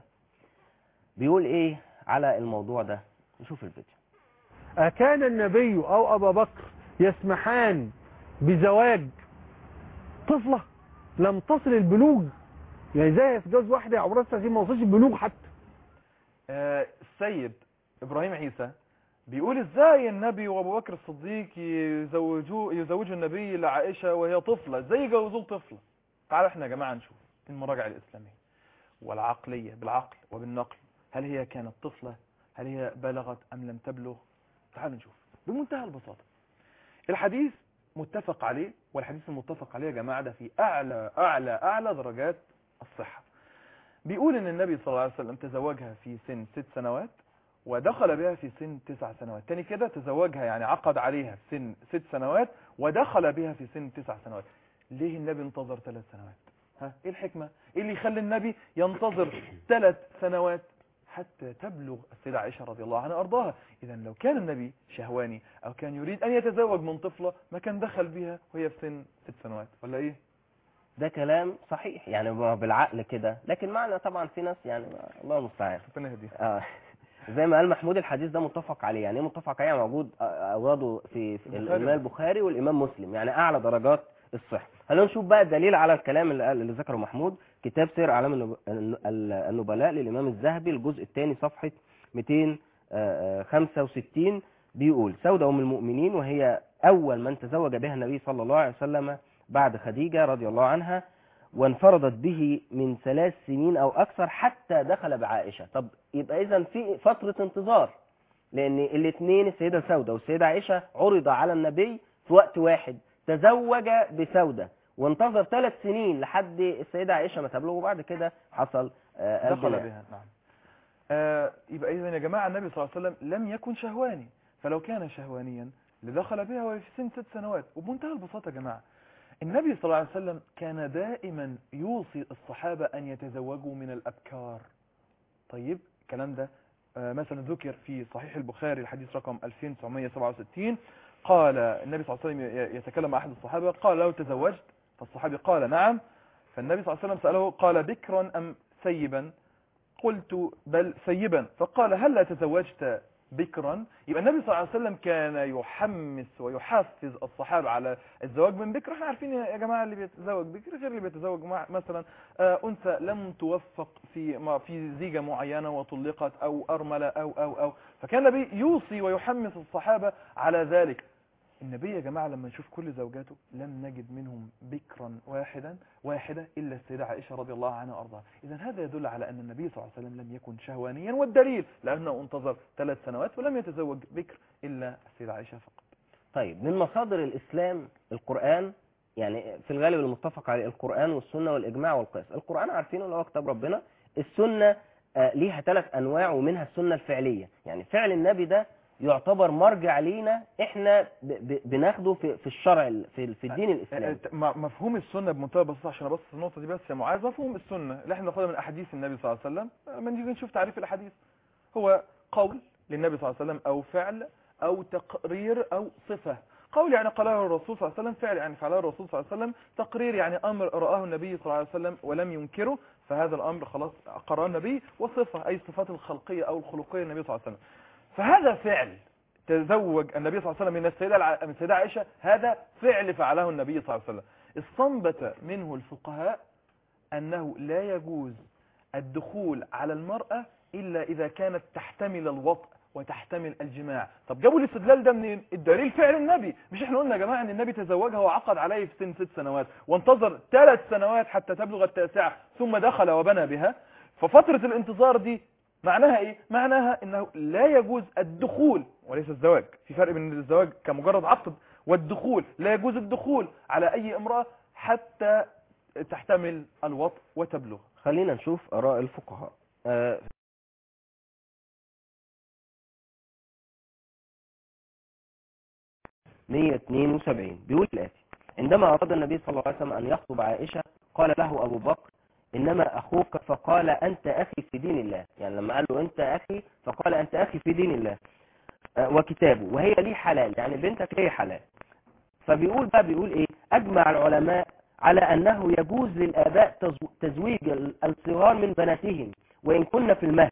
بيقول ايه على الموضوع ده نشوف الفيديو أكان النبي أو أبا بكر يسمحان بزواج طفلة لم تصل البلوغ يعني ازاي يتجوز واحدة عمرها 30 ما وصلش البلوغ حتى آه، السيد ابراهيم عيسى بيقول ازاي النبي وابو بكر الصديق يزوجوه يزوجوا النبي لعائشه وهي طفله ازاي يجوزوه طفله تعالوا احنا يا جماعه نشوف المراجع الاسلاميه والعقليه بالعقل وبالنقل هل هي كانت طفله هل هي بلغت ام لم تبلغ تعالوا نشوف بمنتهى البساطه الحديث متفق عليه والحديث المتفق عليه يا جماعه ده في اعلى اعلى اعلى درجات الصحه بيقول ان النبي صلى الله عليه وسلم تزوجها في سن ست سنوات ودخل بها في سن تسع سنوات تاني كده تزوجها يعني عقد عليها في سن ست سنوات ودخل بها في سن تسع سنوات ليه النبي انتظر ثلاث سنوات ها ايه الحكمة ايه اللي يخلي النبي ينتظر ثلاث سنوات حتى تبلغ السيدة عائشة رضي الله عنها أرضاها إذا لو كان النبي شهواني أو كان يريد أن يتزوج من طفلة ما كان دخل بها وهي في سن ست سنوات ولا إيه ده كلام صحيح يعني ما بالعقل كده لكن معنى طبعا في ناس يعني ما- الله المستعان ربنا يهديها اه زي ما قال محمود الحديث ده متفق عليه يعني ايه متفق عليه موجود آه، اوراده في, في البخاري. الامام البخاري والامام مسلم يعني اعلى درجات الصحه خلينا نشوف بقى الدليل على الكلام اللي قال اللي ذكره محمود كتاب سير اعلام النب- الن- النبلاء للامام الذهبي الجزء الثاني صفحه 265 بيقول سودة ام المؤمنين وهي اول من تزوج بها النبي صلى الله عليه وسلم بعد خديجه رضي الله عنها وانفردت به من ثلاث سنين او اكثر حتى دخل بعائشه طب يبقى اذا في فتره انتظار لان الاثنين السيده سوده والسيده عائشه عرض على النبي في وقت واحد تزوج بسوده وانتظر ثلاث سنين لحد السيده عائشه ما تبلغ وبعد كده حصل آه، دخل البناء. بها نعم آه يبقى إذا يا جماعة النبي صلى الله عليه وسلم لم يكن شهواني فلو كان شهوانيا لدخل بها وهي في سن ست سنوات وبمنتهى البساطة يا جماعة النبي صلى الله عليه وسلم كان دائما يوصي الصحابة أن يتزوجوا من الأبكار طيب الكلام ده آه، مثلا ذكر في صحيح البخاري الحديث رقم 2967 قال النبي صلى الله عليه وسلم ي- يتكلم مع أحد الصحابة قال لو تزوجت فالصحابي قال نعم فالنبي صلى الله عليه وسلم سأله قال بكرا أم سيبا قلت بل سيبا فقال هل تزوجت بكرا يبقى النبي صلى الله عليه وسلم كان يحمس ويحفز الصحابة على الزواج من بكر احنا عارفين يا جماعة اللي بيتزوج بكر غير اللي بيتزوج مع مثلا آه، أنثى لم توفق في ما في زيجة معينة وطلقت أو أرملة أو أو أو فكان النبي يوصي ويحمس الصحابة على ذلك النبي يا جماعة لما نشوف كل زوجاته لم نجد منهم بكرا واحدا واحدة إلا السيدة عائشة رضي الله عنها وأرضاها إذا هذا يدل على أن النبي صلى الله عليه وسلم لم يكن شهوانيا والدليل لأنه انتظر ثلاث سنوات ولم يتزوج بكر إلا السيدة عائشة فقط طيب من مصادر الإسلام القرآن يعني في الغالب المتفق عليه القرآن والسنة والإجماع والقياس القرآن عارفينه اللي هو كتاب ربنا السنة آه، ليها ثلاث أنواع ومنها السنة الفعلية يعني فعل النبي ده يعتبر مرجع لينا احنا ب- ب- بناخده في في الشرع ال- في في الدين الإسلامي آه، م- مفهوم السنة بمنتهى البساطة عشان ابص النقطة دي بس يا معاذ مفهوم السنة اللي احنا بناخدها من أحاديث النبي صلى الله عليه وسلم لما نيجي نشوف تعريف الأحاديث هو قول للنبي صلى الله عليه وسلم أو فعل أو تقرير أو صفة قول يعني قاله الرسول صلى الله عليه وسلم فعل يعني فعله الرسول صلى الله عليه وسلم تقرير يعني أمر رآه النبي صلى الله عليه وسلم ولم ينكره فهذا الأمر خلاص أقره النبي وصفة أي الصفات الخلقية أو الخلقية للنبي صلى الله عليه وسلم فهذا فعل تزوج النبي صلى الله عليه وسلم من السيدة الع- من السيدة عائشة هذا فعل فعله النبي صلى الله عليه وسلم استنبت منه الفقهاء أنه لا يجوز الدخول على المرأة إلا إذا كانت تحتمل الوطء وتحتمل الجماع طب جابوا الاستدلال ده منين الدليل فعل النبي مش احنا قلنا يا جماعة ان النبي تزوجها وعقد عليه في سن ست سنوات وانتظر ثلاث سنوات حتى تبلغ التاسعة ثم دخل وبنى بها ففترة الانتظار دي معناها ايه معناها انه لا يجوز الدخول وليس الزواج في فرق بين الزواج كمجرد عقد والدخول لا يجوز الدخول على اي امرأة حتى تحتمل الوطء وتبلغ خلينا نشوف آراء الفقهاء آه، مية اتنين وسبعين بيقول الآتي عندما أراد النبي صلى الله عليه وسلم أن يخطب عائشة قال له أبو بكر إنما أخوك فقال أنت أخي في دين الله يعني لما قال له أنت أخي فقال أنت أخي في دين الله آه، وكتابه وهي لي حلال يعني بنتك هي حلال فبيقول بقى بيقول إيه أجمع العلماء على أنه يجوز للآباء تزو- تزويج ال- الصغار من بناتهم وإن كن في المهد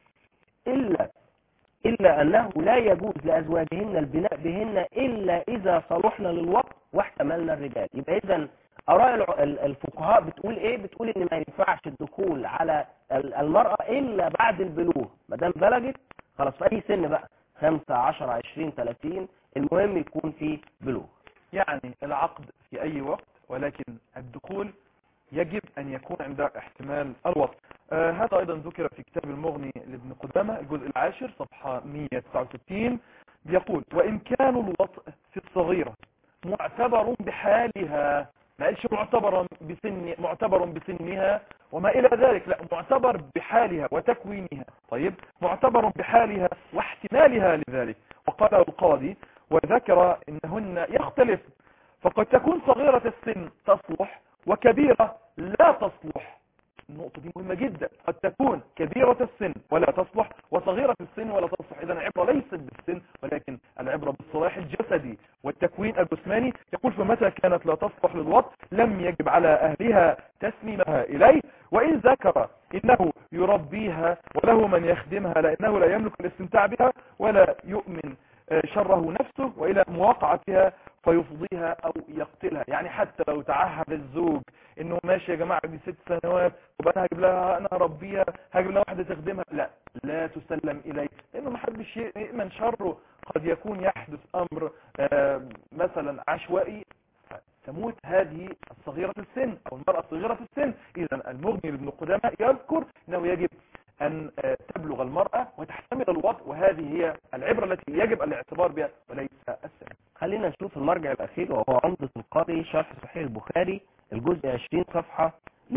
إلا إلا أنه لا يجوز لأزواجهن البناء بهن إلا إذا صلحن للوقت واحتملنا الرجال يبقى إذا آراء الع- ال- الفقهاء بتقول إيه بتقول إن ما ينفعش الدخول على ال- المرأة إلا بعد البلوغ ما دام بلغت خلاص في أي سن بقى 5 10 20 30 المهم يكون في بلوغ يعني العقد في اي وقت ولكن الدخول يجب ان يكون عند احتمال الوطء آه هذا ايضا ذكر في كتاب المغني لابن قدامة الجزء العاشر صفحة 169 بيقول وامكان الوطء في الصغيرة معتبر بحالها ما قالش معتبرا بسن معتبر بسنها وما الى ذلك لا معتبر بحالها وتكوينها طيب معتبر بحالها واحتمالها لذلك وقال القاضي وذكر انهن يختلف فقد تكون صغيرة السن تصلح وكبيرة لا تصلح النقطة دي مهمة جدا قد تكون كبيرة السن ولا تصلح وصغيرة السن ولا تصلح إذا العبرة ليست بالسن ولكن العبرة بالصلاح الجسدي والتكوين الجسماني يقول فمتى كانت لا تصلح للوطء لم يجب على أهلها تسليمها إليه وإن ذكر إنه يربيها وله من يخدمها لأنه لا يملك الاستمتاع بها ولا يؤمن آه، شره نفسه وإلى مواقعتها فيفضيها أو يقتلها يعني حتى لو تعهد الزوج انه ماشي يا جماعة دي ست سنوات وبقى هجيب لها انا هربيها هجيب لها واحدة تخدمها لا لا تسلم اليه لانه ما حدش يأمن شره قد يكون يحدث امر آه، مثلا عشوائي تموت هذه الصغيرة السن او المرأة صغيرة السن اذا المغني لابن قدامة يذكر انه يجب ان آه، تبلغ المرأة وتحتمل الوضع وهذه هي العبرة التي يجب الاعتبار بها وليس السن خلينا نشوف المرجع الأخير وهو عمدة القاضي شرح صحيح البخاري الجزء 20 صفحة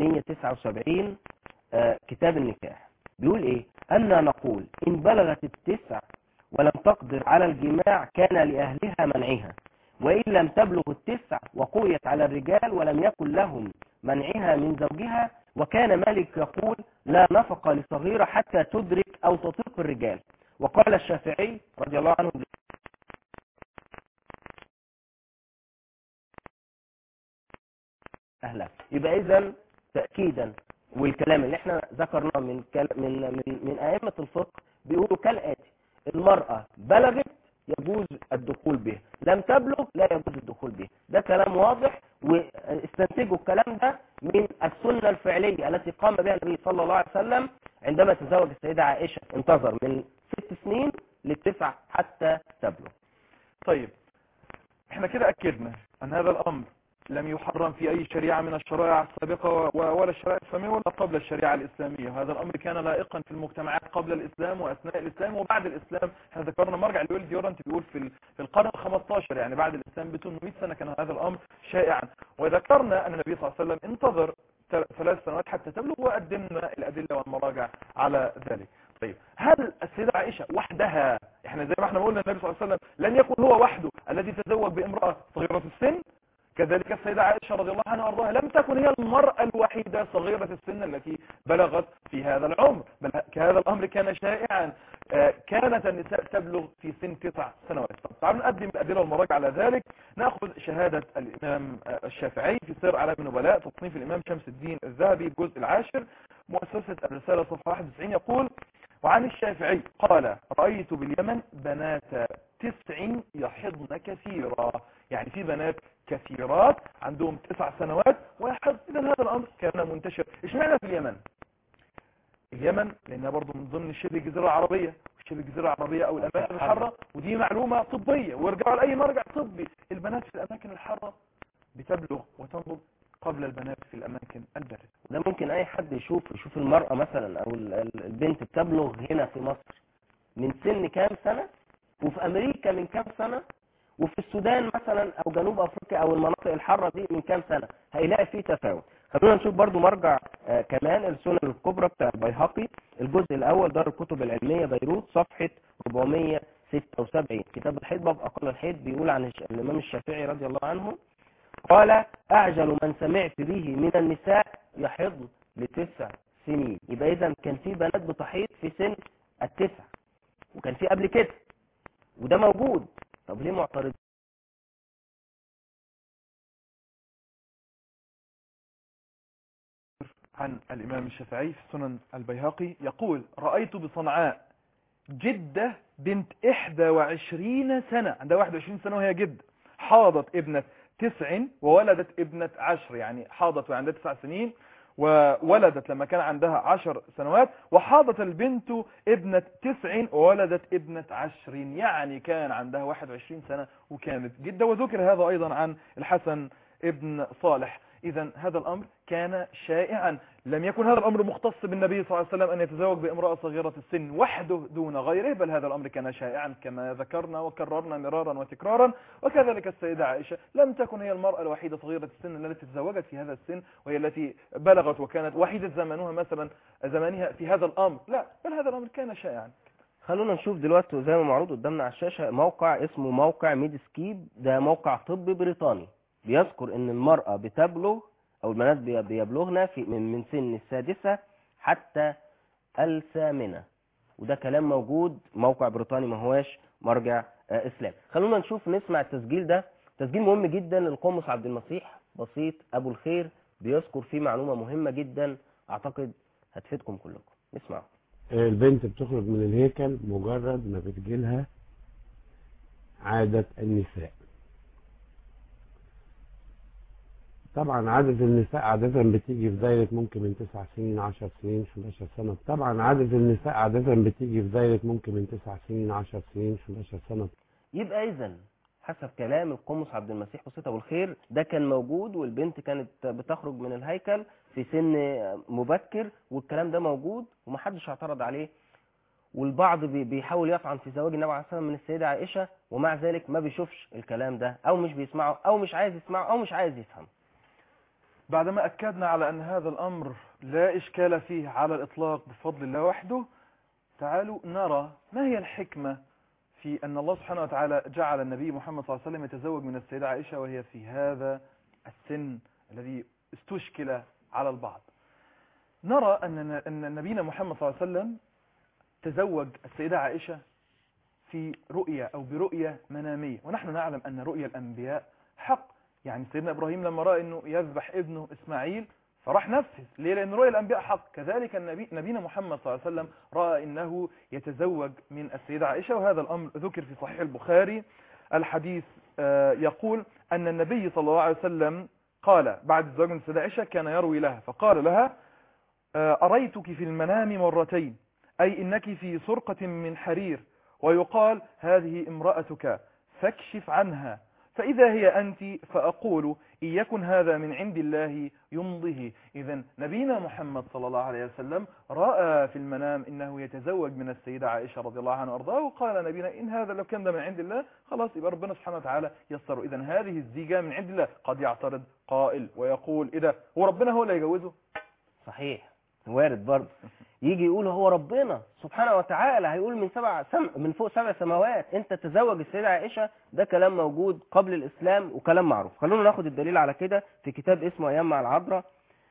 179 آه، كتاب النكاح بيقول إيه أن نقول إن بلغت التسع ولم تقدر على الجماع كان لأهلها منعها وإن لم تبلغ التسع وقويت على الرجال ولم يكن لهم منعها من زوجها وكان مالك يقول لا نفقة لصغيرة حتى تدرك أو تطيق الرجال وقال الشافعي رضي الله عنه أهلا يبقى إذا تأكيدا والكلام اللي احنا ذكرناه من كل... من من من أئمة الفقه بيقولوا كالآتي المرأة بلغت يجوز الدخول بها لم تبلغ لا يجوز الدخول بها ده كلام واضح واستنتجوا الكلام ده من السنة الفعلية التي قام بها النبي صلى الله عليه وسلم عندما تزوج السيدة عائشة انتظر من ست سنين للتسع حتى تبلغ طيب احنا كده اكدنا ان هذا الامر لم يحرم في اي شريعة من الشرائع السابقة و- ولا الشرائع الاسلامية ولا قبل الشريعة الاسلامية وهذا الامر كان لائقا في المجتمعات قبل الاسلام واثناء الاسلام وبعد الاسلام احنا ذكرنا مرجع لويل ديورانت بيقول في ال- في القرن ال 15 يعني بعد الاسلام ب 800 سنة كان هذا الامر شائعا وذكرنا ان النبي صلى الله عليه وسلم انتظر ثل- ثلاث سنوات حتى تبلغ وقدمنا الادلة والمراجع على ذلك طيب هل السيدة عائشة وحدها احنا زي ما احنا قلنا النبي صلى الله عليه وسلم لن يكن هو وحده الذي تزوج بامرأة صغيرة السن كذلك السيدة عائشة رضي الله عنها وارضاها لم تكن هي المرأة الوحيدة صغيرة السن التي بلغت في هذا العمر بل هذا الأمر كان شائعا آه، كانت النساء تبلغ في سن تسع سنوات طب تعالوا نقدم الأدلة والمراجع على ذلك نأخذ شهادة الإمام آه، الشافعي في سير أعلام النبلاء تصنيف الإمام شمس الدين الذهبي الجزء العاشر مؤسسة الرسالة صفحة 91 يقول وعن الشافعي قال رأيت باليمن بنات تسع يحضن كثيرا يعني في بنات كثيرات عندهم تسع سنوات ويحض إذا هذا الأمر كان منتشر إيش معنى في اليمن اليمن لأنها برضو من ضمن شبه الجزيرة العربية شبه الجزيرة العربية أو الأماكن الحارة ودي معلومة طبية وارجعوا لأي مرجع طبي البنات في الأماكن الحارة بتبلغ وتنضج قبل البنات في الأماكن الباردة ده ممكن اي حد يشوف يشوف المرأة مثلا او ال- ال- البنت بتبلغ هنا في مصر من سن كام سنة وفي امريكا من كام سنة وفي السودان مثلا او جنوب افريقيا او المناطق الحارة دي من كام سنة هيلاقي فيه تفاوت خلونا نشوف برضو مرجع آه كمان السنن الكبرى بتاع البيهقي الجزء الاول دار الكتب العلمية بيروت صفحة 476 كتاب الحيض باب اقل الحيض بيقول عن الش- الامام الشافعي رضي الله عنه قال أعجل من سمعت به من النساء يحض لتسع سنين يبقى إذا كان في بنات بتحيض في سن التسع وكان في قبل كده وده موجود طب ليه معترض عن الإمام الشافعي في سنن البيهقي يقول رأيت بصنعاء جدة بنت 21 سنة عندها 21 سنة وهي جد حاضت ابنة تسع وولدت ابنة عشر يعني حاضت وعندها تسع سنين وولدت لما كان عندها عشر سنوات وحاضت البنت ابنة تسع وولدت ابنة عشر يعني كان عندها 21 سنة وكانت جدة وذكر هذا أيضا عن الحسن ابن صالح إذا هذا الأمر كان شائعا لم يكن هذا الأمر مختص بالنبي صلى الله عليه وسلم أن يتزوج بامرأة صغيرة السن وحده دون غيره بل هذا الأمر كان شائعا كما ذكرنا وكررنا مرارا وتكرارا وكذلك السيدة عائشة لم تكن هي المرأة الوحيدة صغيرة السن التي تزوجت في هذا السن وهي التي بلغت وكانت وحيدة زمانها مثلا زمانها في هذا الأمر لا بل هذا الأمر كان شائعا خلونا نشوف دلوقتي زي ما معروض قدامنا على الشاشة موقع اسمه موقع ميدسكيب ده موقع طبي بريطاني بيذكر ان المرأة بتبلغ او البنات بي- بيبلغن في من من سن السادسة حتى الثامنة وده كلام موجود موقع بريطاني ما هواش مرجع آه، اسلام خلونا نشوف نسمع التسجيل ده تسجيل مهم جدا للقمص عبد المسيح بسيط ابو الخير بيذكر فيه معلومة مهمة جدا اعتقد هتفيدكم كلكم نسمعوا البنت بتخرج من الهيكل مجرد ما بتجيلها عادة النساء طبعا عادة النساء عادة بتيجي في دايرة ممكن من 9 سنين 10 سنين 11 سنة طبعا عادة النساء عادة بتيجي في دايرة ممكن من 9 سنين 10 سنين 11 سنة يبقى اذا حسب كلام القمص عبد المسيح بسيط ابو الخير ده كان موجود والبنت كانت بتخرج من الهيكل في سن مبكر والكلام ده موجود ومحدش اعترض عليه والبعض بي- بيحاول يطعن في زواج النبي عليه الصلاه والسلام من السيده عائشه ومع ذلك ما بيشوفش الكلام ده او مش بيسمعه او مش عايز يسمعه او مش عايز يفهم بعدما أكدنا على أن هذا الأمر لا إشكال فيه على الإطلاق بفضل الله وحده تعالوا نرى ما هي الحكمة في أن الله سبحانه وتعالى جعل النبي محمد صلى الله عليه وسلم يتزوج من السيدة عائشة وهي في هذا السن الذي استشكل على البعض نرى أن أن نبينا محمد صلى الله عليه وسلم تزوج السيدة عائشة في رؤية أو برؤية منامية ونحن نعلم أن رؤيا الأنبياء حق يعني سيدنا إبراهيم لما رأى أنه يذبح ابنه إسماعيل فراح نفذ ليه لان رؤيا الانبياء حق كذلك النبي نبينا محمد صلى الله عليه وسلم راى انه يتزوج من السيده عائشه وهذا الامر ذكر في صحيح البخاري الحديث آه، يقول ان النبي صلى الله عليه وسلم قال بعد الزواج من السيده عائشه كان يروي لها فقال لها آه، اريتك في المنام مرتين اي انك في سرقه من حرير ويقال هذه امراتك فاكشف عنها فإذا هي أنت فأقول إن يكن هذا من عند الله يمضه إذا نبينا محمد صلى الله عليه وسلم رأى في المنام إنه يتزوج من السيدة عائشة رضي الله عنها وأرضاها وقال نبينا إن هذا لو كان ده من عند الله خلاص يبقى ربنا سبحانه وتعالى يسر إذا هذه الزيجة من عند الله قد يعترض قائل ويقول إيه ده هو ربنا هو اللي يجوزه صحيح وارد برضه يجي يقول هو ربنا سبحانه وتعالى هيقول من سبع سم من فوق سبع سماوات انت تزوج السيدة عائشة ده كلام موجود قبل الاسلام وكلام معروف خلونا ناخد الدليل على كده في كتاب اسمه ايام مع العذراء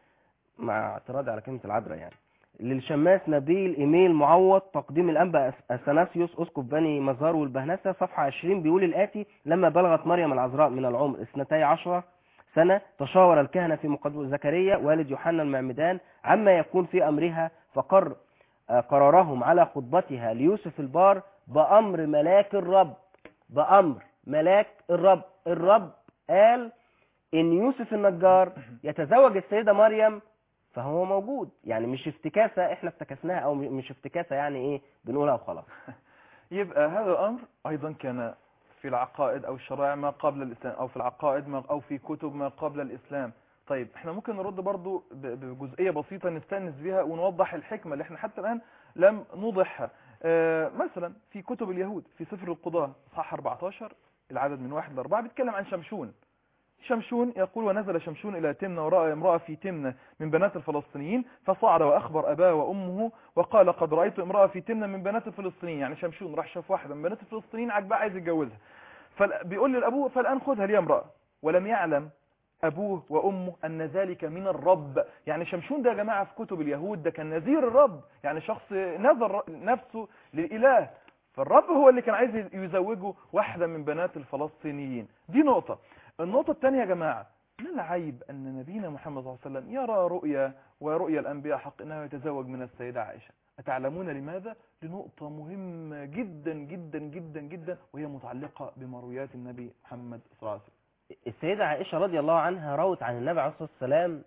مع اعتراضي على كلمة العذراء يعني للشماس نبيل ايميل معوض تقديم الانبا اثناسيوس اسقف بني مزار والبهنسه صفحه 20 بيقول الاتي لما بلغت مريم العذراء من العمر اثنتي عشرة سنة تشاور الكهنة في مقدمة زكريا والد يوحنا المعمدان عما يكون في أمرها فقر آه، قرارهم على خطبتها ليوسف البار بأمر ملاك الرب بأمر ملاك الرب الرب قال إن يوسف النجار يتزوج السيدة مريم فهو موجود يعني مش افتكاسة احنا افتكسناها او مش افتكاسة يعني ايه بنقولها وخلاص يبقى هذا الأمر أيضا كان في العقائد أو الشرائع ما قبل الإسلام أو في العقائد ما أو في كتب ما قبل الإسلام طيب احنا ممكن نرد برضو ب- بجزئية بسيطة نستأنس بها ونوضح الحكمة اللي احنا حتى الآن لم نوضحها آه مثلا في كتب اليهود في سفر القضاء صح 14 العدد من واحد لأربعة بيتكلم عن شمشون شمشون يقول ونزل شمشون إلى تمنة ورأى امرأة في تمنة من بنات الفلسطينيين فصعد وأخبر أباه وأمه وقال قد رأيت امرأة في تمنة من بنات الفلسطينيين يعني شمشون راح شاف واحدة من بنات الفلسطينيين عجبها عايز يتجوزها فبيقول للأبوه فالآن خذها لي امرأة ولم يعلم أبوه وأمه أن ذلك من الرب يعني شمشون ده يا جماعة في كتب اليهود ده كان نذير الرب يعني شخص نذر نفسه للإله فالرب هو اللي كان عايز يزوجه واحدة من بنات الفلسطينيين دي نقطة النقطة الثانية يا جماعة من العيب أن نبينا محمد صلى الله عليه وسلم يرى رؤيا ورؤيا الأنبياء حق أنه يتزوج من السيدة عائشة أتعلمون لماذا؟ لنقطة مهمة جدا جدا جدا جدا وهي متعلقة بمرويات النبي محمد صلى الله عليه وسلم السيدة عائشة رضي الله عنها روت عن النبي عليه الصلاة والسلام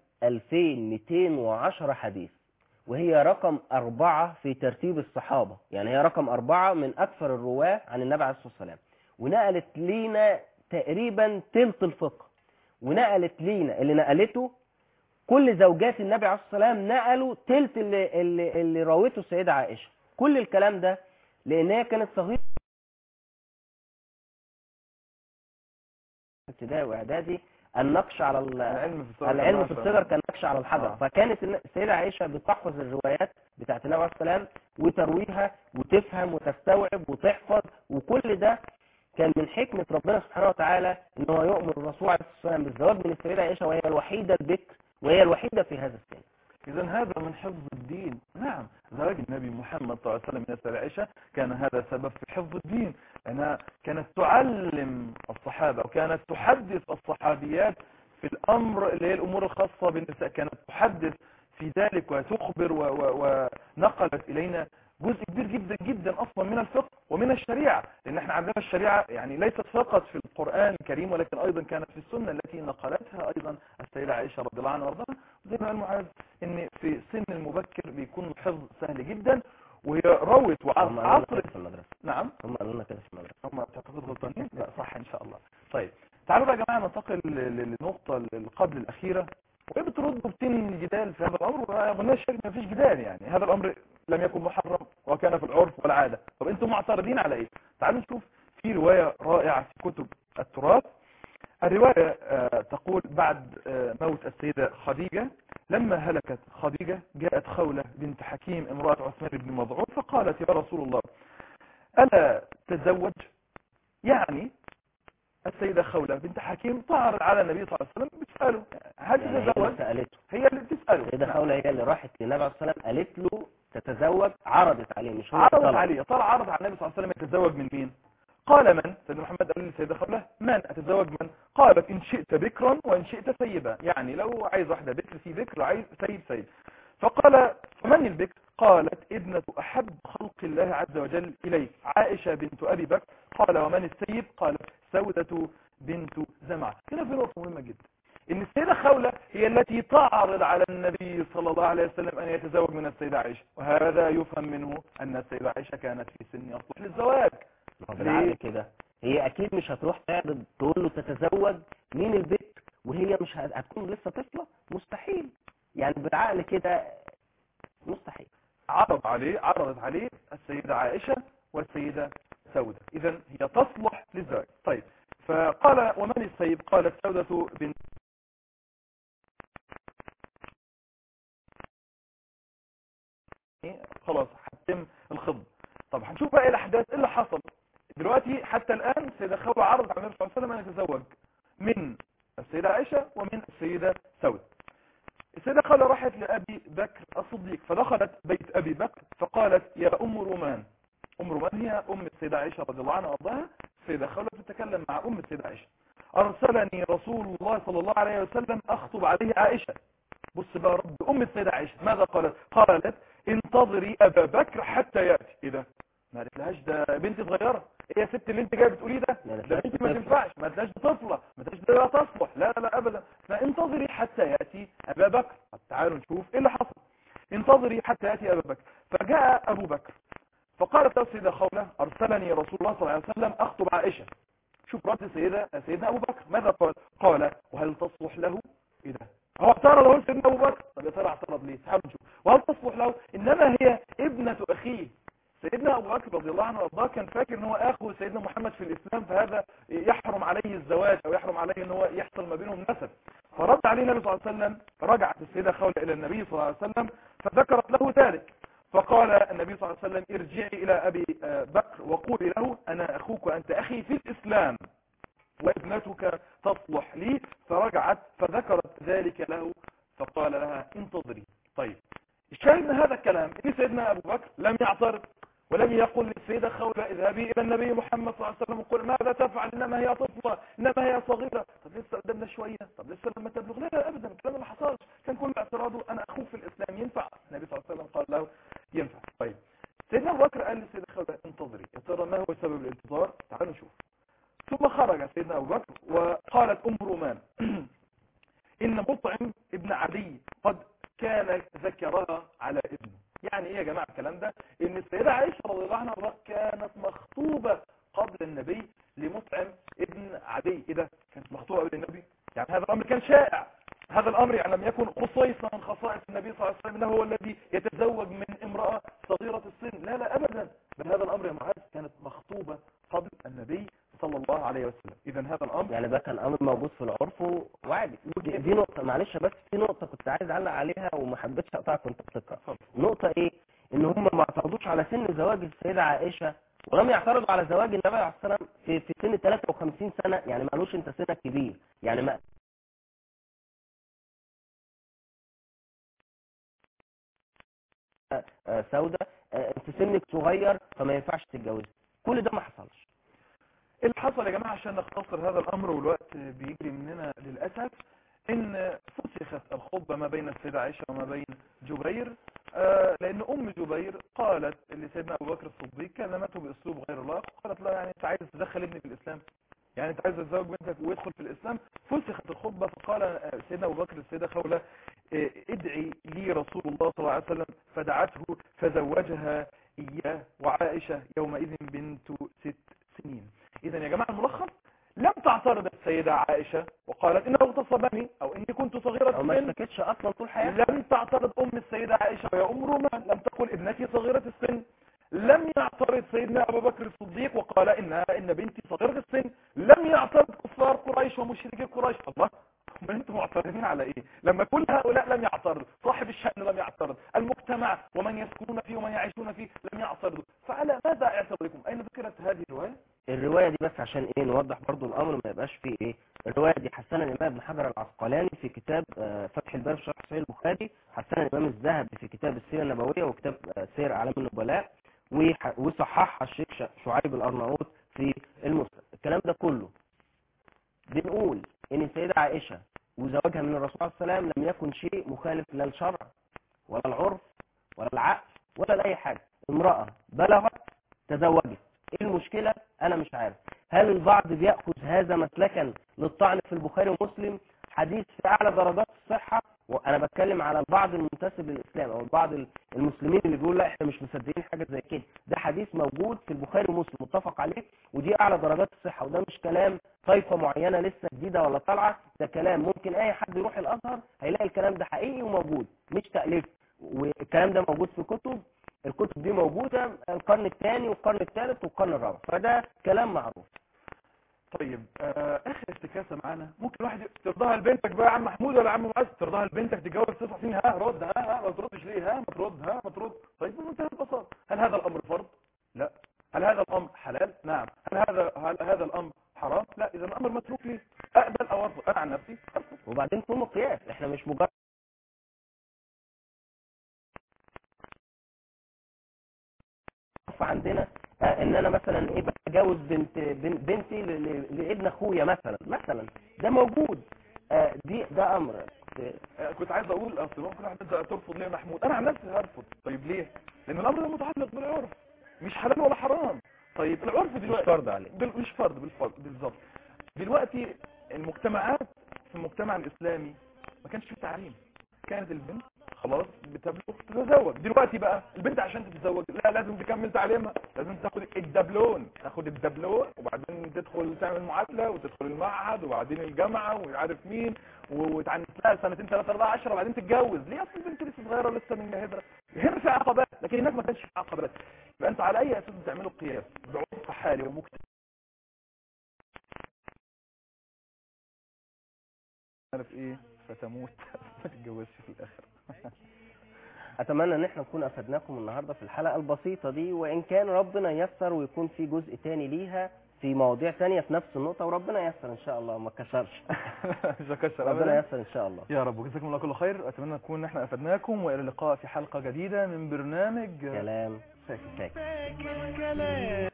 2210 حديث وهي رقم أربعة في ترتيب الصحابة يعني هي رقم أربعة من أكثر الرواة عن النبي عليه الصلاة والسلام ونقلت لينا تقريبا تلت الفقه ونقلت لينا اللي نقلته كل زوجات النبي عليه الصلاة والسلام نقلوا تلت اللي, اللي, اللي راوته السيدة عائشة كل الكلام ده لأن هي كانت صغيرة ابتدائي واعدادي النقش على ال- العلم في الصغر العلم في كما الصغر كالنقش على الحجر آه. فكانت الن- السيدة عائشة بتحفظ الروايات بتاعت النبي عليه الصلاة والسلام وترويها وتفهم وتستوعب وتحفظ وكل ده كان من حكمة ربنا سبحانه وتعالى ان هو يؤمر الرسول عليه الصلاة والسلام بالزواج من السيدة عائشة وهي الوحيدة البكر وهي الوحيدة في هذا السن إذا هذا من حفظ الدين نعم زواج النبي محمد صلى الله عليه وسلم من السيدة عائشة كان هذا سبب في حفظ الدين لأنها كانت تعلم الصحابة وكانت تحدث الصحابيات في الأمر اللي هي الأمور الخاصة بالنساء كانت تحدث في ذلك وتخبر و- و- ونقلت إلينا جزء كبير جدا جدا أصلا من الفقه ومن الشريعة لأن احنا عندنا الشريعة يعني ليست فقط في القرآن الكريم ولكن أيضا كانت في السنة التي نقلتها أيضا السيدة عائشة رضي الله عنها وارضاها زي ما قال معاذ ان في سن المبكر بيكون الحفظ سهل جدا وهي روت هم قالوا لنا وعصرت كده في المدرسة نعم هم قالوا لنا كده في المدرسة هم تعتقدوا غلطانين لا صح ان شاء الله طيب تعالوا بقى يا جماعه ننتقل ل- للنقطه اللي قبل الاخيره وهي بترد وبتنهي الجدال في هذا الامر واظن الشك ما فيش جدال يعني هذا الامر لم يكن محرم وكان في العرف والعاده طب انتم معترضين على ايه تعالوا نشوف في روايه رائعه في كتب التراث الرواية آه، تقول بعد آه، موت السيدة خديجة لما هلكت خديجة جاءت خولة بنت حكيم امرأة عثمان بن مضعون فقالت يا رسول الله ألا تزوج يعني السيدة خولة بنت حكيم تعرض على النبي صلى الله عليه وسلم بتسأله هل يعني هي تتزوج اللي سألته هي اللي بتسأله السيدة خولة هي اللي راحت للنبي عليه الصلاة والسلام قالت له تتزوج عرضت عليه مش هو عرضت طلب. عليه طلع عرض على النبي صلى الله عليه وسلم يتزوج من مين قال من سيدنا محمد قال للسيدة خولة من أتزوج من قالت إن شئت بكرا وإن شئت سيبا يعني لو عايز واحدة بكر في بكر عايز سيب سيب فقال فمن البكر قالت ابنة أحب خلق الله عز وجل إليك عائشة بنت أبي بكر قال ومن السيب قالت سودة بنت زمعة هنا في نقطة مهمة جدا ان السيدة خولة هي التي تعرض على النبي صلى الله عليه وسلم ان يتزوج من السيدة عائشة وهذا يفهم منه ان السيدة عائشة كانت في سن يصلح للزواج ما هو بالعقل كده هي اكيد مش هتروح تعرض تقول له تتزوج مين البكر وهي مش هت- هتكون لسه طفله مستحيل يعني بالعقل كده مستحيل عرض عليه عرضت عليه السيدة عائشة والسيدة سودة اذا هي تصلح للزواج طيب فقال ومن السيب قالت سودة بنت خلاص هتم الخطبة طب هنشوف بقى ايه الاحداث ايه اللي حصل دلوقتي حتى الان السيدة خولة عرض على النبي صلى الله عليه وسلم ان يتزوج من السيدة عائشة ومن السيدة سودة السيدة خولة راحت لأبي بكر الصديق فدخلت بيت أبي بكر فقالت يا أم رومان أم رومان هي أم السيدة عائشة رضي الله عنها وأرضاها السيدة خولة تتكلم مع أم السيدة عائشة أرسلني رسول الله صلى الله عليه وسلم أخطب عليه عائشة بص بقى رد أم السيدة عائشة ماذا قالت قالت انتظري أبا بكر حتى يأتي إيه ده ما قالتلهاش ده بنتي صغيرة ايه يا ست اللي انت جاي بتقوليه ده ما ده قالتلهاش انت ما طفلة. تنفعش ما قالتلهاش طفلة ما قالتلهاش ده لا تصلح لا لا لا ابدا فانتظري حتى يأتي أبا بكر طب تعالوا نشوف ايه اللي حصل انتظري حتى يأتي أبا بكر فجاء أبو بكر فقالت له السيدة خولة أرسلني رسول الله صلى الله عليه وسلم أخطب عائشة شوف رد سيدة سيدنا أبو بكر ماذا قال قال وهل تصلح له إيه ده هو اعترض هو سيدنا أبو بكر طب يا ترى اعترض ليه تعالوا نشوف وهل تصلح له إنما هي ابنة أخيه سيدنا أبو بكر رضي الله عنه وارضاه كان فاكر ان هو اخو سيدنا محمد في الإسلام فهذا يحرم عليه الزواج أو يحرم عليه ان هو يحصل ما بينهم نسب فرد عليه النبي صلى الله عليه وسلم رجعت السيدة خولة إلى النبي صلى الله عليه وسلم فذكرت له ذلك فقال النبي صلى الله عليه وسلم ارجعي إلى أبي آه، بكر وقولي له أنا أخوك وأنت أخي في الإسلام وابنتك تصلح لي فرجعت فذكرت ذلك له فقال لها انتظري طيب الشاهد من هذا الكلام ان سيدنا ابو بكر لم يعترض ولم يقل للسيدة خولة اذهبي الى النبي محمد صلى الله عليه وسلم وقل ماذا تفعل انما هي طفلة انما هي صغيرة طب لسه قدامنا شوية طب لسه لما تبلغ لا لا ابدا الكلام ما حصلش كان كل اعتراضه انا اخوك في الاسلام ينفع النبي صلى الله عليه وسلم قال له ينفع طيب سيدنا ابو بكر قال للسيدة خولة انتظري يا ترى ما هو سبب الانتظار تعالوا نشوف ثم خرج سيدنا ابو بكر وقالت ام رومان ان مطعم ابن عدي قد كان ذكرها على ابنه يعني ايه يا جماعه الكلام ده ان السيده عائشه رضي الله عنها وارضاها كانت مخطوبه قبل النبي لمطعم ابن عدي ايه ده كانت مخطوبه قبل النبي يعني هذا الامر كان شائع هذا الامر يعني لم يكن خصيصا من خصائص النبي صلى الله عليه وسلم انه هو الذي يتزوج من امراه صغيره السن لا لا ابدا بل هذا الامر يا معاذ كانت مخطوبه قبل النبي صلى الله عليه وسلم اذا هذا الامر يعني ده كان امر موجود في العرف وعادي دي, دي نقطه معلش بس في نقطه كنت عايز اعلق عليها وما حبيتش اقطعك وانت بتقرا اتفضل. نقطه ايه ان هم ما اعترضوش على سن زواج السيده عائشه ولم يعترضوا على زواج النبي عليه الصلاه والسلام في في سن 53 سنه يعني ما قالوش انت سنك كبير يعني ما آه، آه، سودة آه، انت سنك صغير فما ينفعش تتجوزي كل ده ما حصلش إيه اللي حصل يا جماعة عشان نختصر هذا الأمر والوقت بيجري مننا للأسف إن فسخت الخطبة ما بين السيدة عائشة وما بين جبير آه لأن أم جبير قالت لسيدنا أبو بكر الصديق كلمته بأسلوب غير لائق قالت له يعني أنت عايز تدخل ابني في الإسلام يعني أنت عايز تزوج بنتك ويدخل في الإسلام فسخت الخطبة فقال آه، سيدنا أبو بكر السيدة خولة آه، ادعي لي رسول الله صلى الله عليه وسلم فدعته فزوجها إياه وعائشة يومئذ بنت ست سنين إذا يا جماعة الملخص لم تعترض السيدة عائشة وقالت إنه اغتصبني أو إني كنت صغيرة او ما السن اشتكتش اصلا طول حياتها لم تعترض أم السيدة عائشة ويا أم رومان لم تقل ابنتي صغيرة السن لم يعترض سيدنا أبو بكر الصديق وقال إنها إن بنتي صغيرة السن لم يعترض كفار قريش ومشركي قريش الله ما انتم معترضين على ايه لما كل هؤلاء لم يعترضوا صاحب الشأن لم يعترض المجتمع ومن يسكنون فيه ومن يعيشون فيه لم يعترضوا فعلى ماذا اعترضكم اين ذكرت هذه الرواية الرواية دي بس عشان ايه نوضح برضو الامر ما يبقاش فيه ايه الرواية دي حسنها الامام ابن حجر العسقلاني في كتاب آه، فتح الباب في شرح صحيح البخاري حسنها الامام الذهبي في كتاب السيرة النبوية وكتاب آه، سير اعلام النبلاء وح- وصححها الشيخ ش- شعيب الارناؤوط في المسلم الكلام ده كله بنقول ان السيدة عائشة وزواجها من الرسول عليه السلام لم يكن شيء مخالف لا للشرع ولا العرف ولا العقل ولا لأي حاجة امرأة بلغت تزوجت ايه المشكلة انا مش عارف هل البعض بيأخذ هذا مسلكا للطعن في البخاري ومسلم حديث في اعلى درجات الصحة وانا بتكلم على البعض المنتسب للاسلام او بعض المسلمين اللي بيقول لا احنا مش مصدقين حاجة زي كده ده حديث موجود في البخاري ومسلم متفق عليه ودي اعلى درجات الصحة وده مش كلام طائفة معينة لسه جديدة ولا طالعة ده كلام ممكن اي حد يروح الازهر هيلاقي الكلام ده حقيقي وموجود مش تأليف والكلام ده موجود في كتب الكتب دي موجودة القرن الثاني والقرن الثالث والقرن الرابع فده كلام معروف طيب آه اخر افتكاسه معانا ممكن واحد ي- ترضاها لبنتك بقى يا عم محمود ولا يا عم معاذ ترضاها لبنتك تتجوز تسع سنين ها رد ها ها ما تردش ليه ها ما ترد ها ما ترد طيب بمنتهى البساطه هل هذا الامر فرض لا هل هذا الامر حلال نعم هل هذا هل هذا الامر حرام لا اذا الامر متروك لي اقبل او ارفض انا عن نفسي ارفض وبعدين في مقياس احنا مش مجرد عندنا آه، ان انا مثلا ايه بتجوز بنت بن- بنتي ل- ل- لابن اخويا مثلا مثلا ده موجود آه، دي ده امر آه، كنت عايز اقول اصل ممكن واحد انت ترفض ليه يا محمود انا عن نفسي هرفض طيب ليه لان الامر ده متعلق بالعرف مش حلال ولا حرام طيب العرف دلوقتي مش فرض عليه. بال- مش فرض بالفرض بالظبط دلوقتي المجتمعات في المجتمع الاسلامي ما كانش فيه تعليم كانت البنت خلاص بتبلغ تتزوج دلوقتي بقى البنت عشان تتزوج لا لازم تكمل تعليمها لازم تاخد الدبلون تاخد الدبلون وبعدين تدخل تعمل معادله وتدخل المعهد وبعدين الجامعه ويعرف مين و- وتعنس لها سنتين ثلاثه اربعه 10 وبعدين تتجوز ليه اصل البنت لسه صغيره لسه من جاهزه هنا في عقبات لكن هناك ما كانش في عقبات يبقى انتوا على اي اساس بتعملوا قياس بعرف حالي ومجتمع عارف ايه فتموت ما تتجوزش في الاخر اتمنى ان احنا نكون افدناكم النهارده في الحلقه البسيطه دي وان كان ربنا يسر ويكون في جزء تاني ليها في مواضيع تانية في نفس النقطه وربنا يسر ان شاء الله ما كسرش مش هكسر ربنا ابدا يسر ان شاء الله يا رب وجزاكم الله كل خير اتمنى نكون احنا افدناكم والى اللقاء في حلقه جديده من برنامج كلام ساكت ساكت فاكر كلام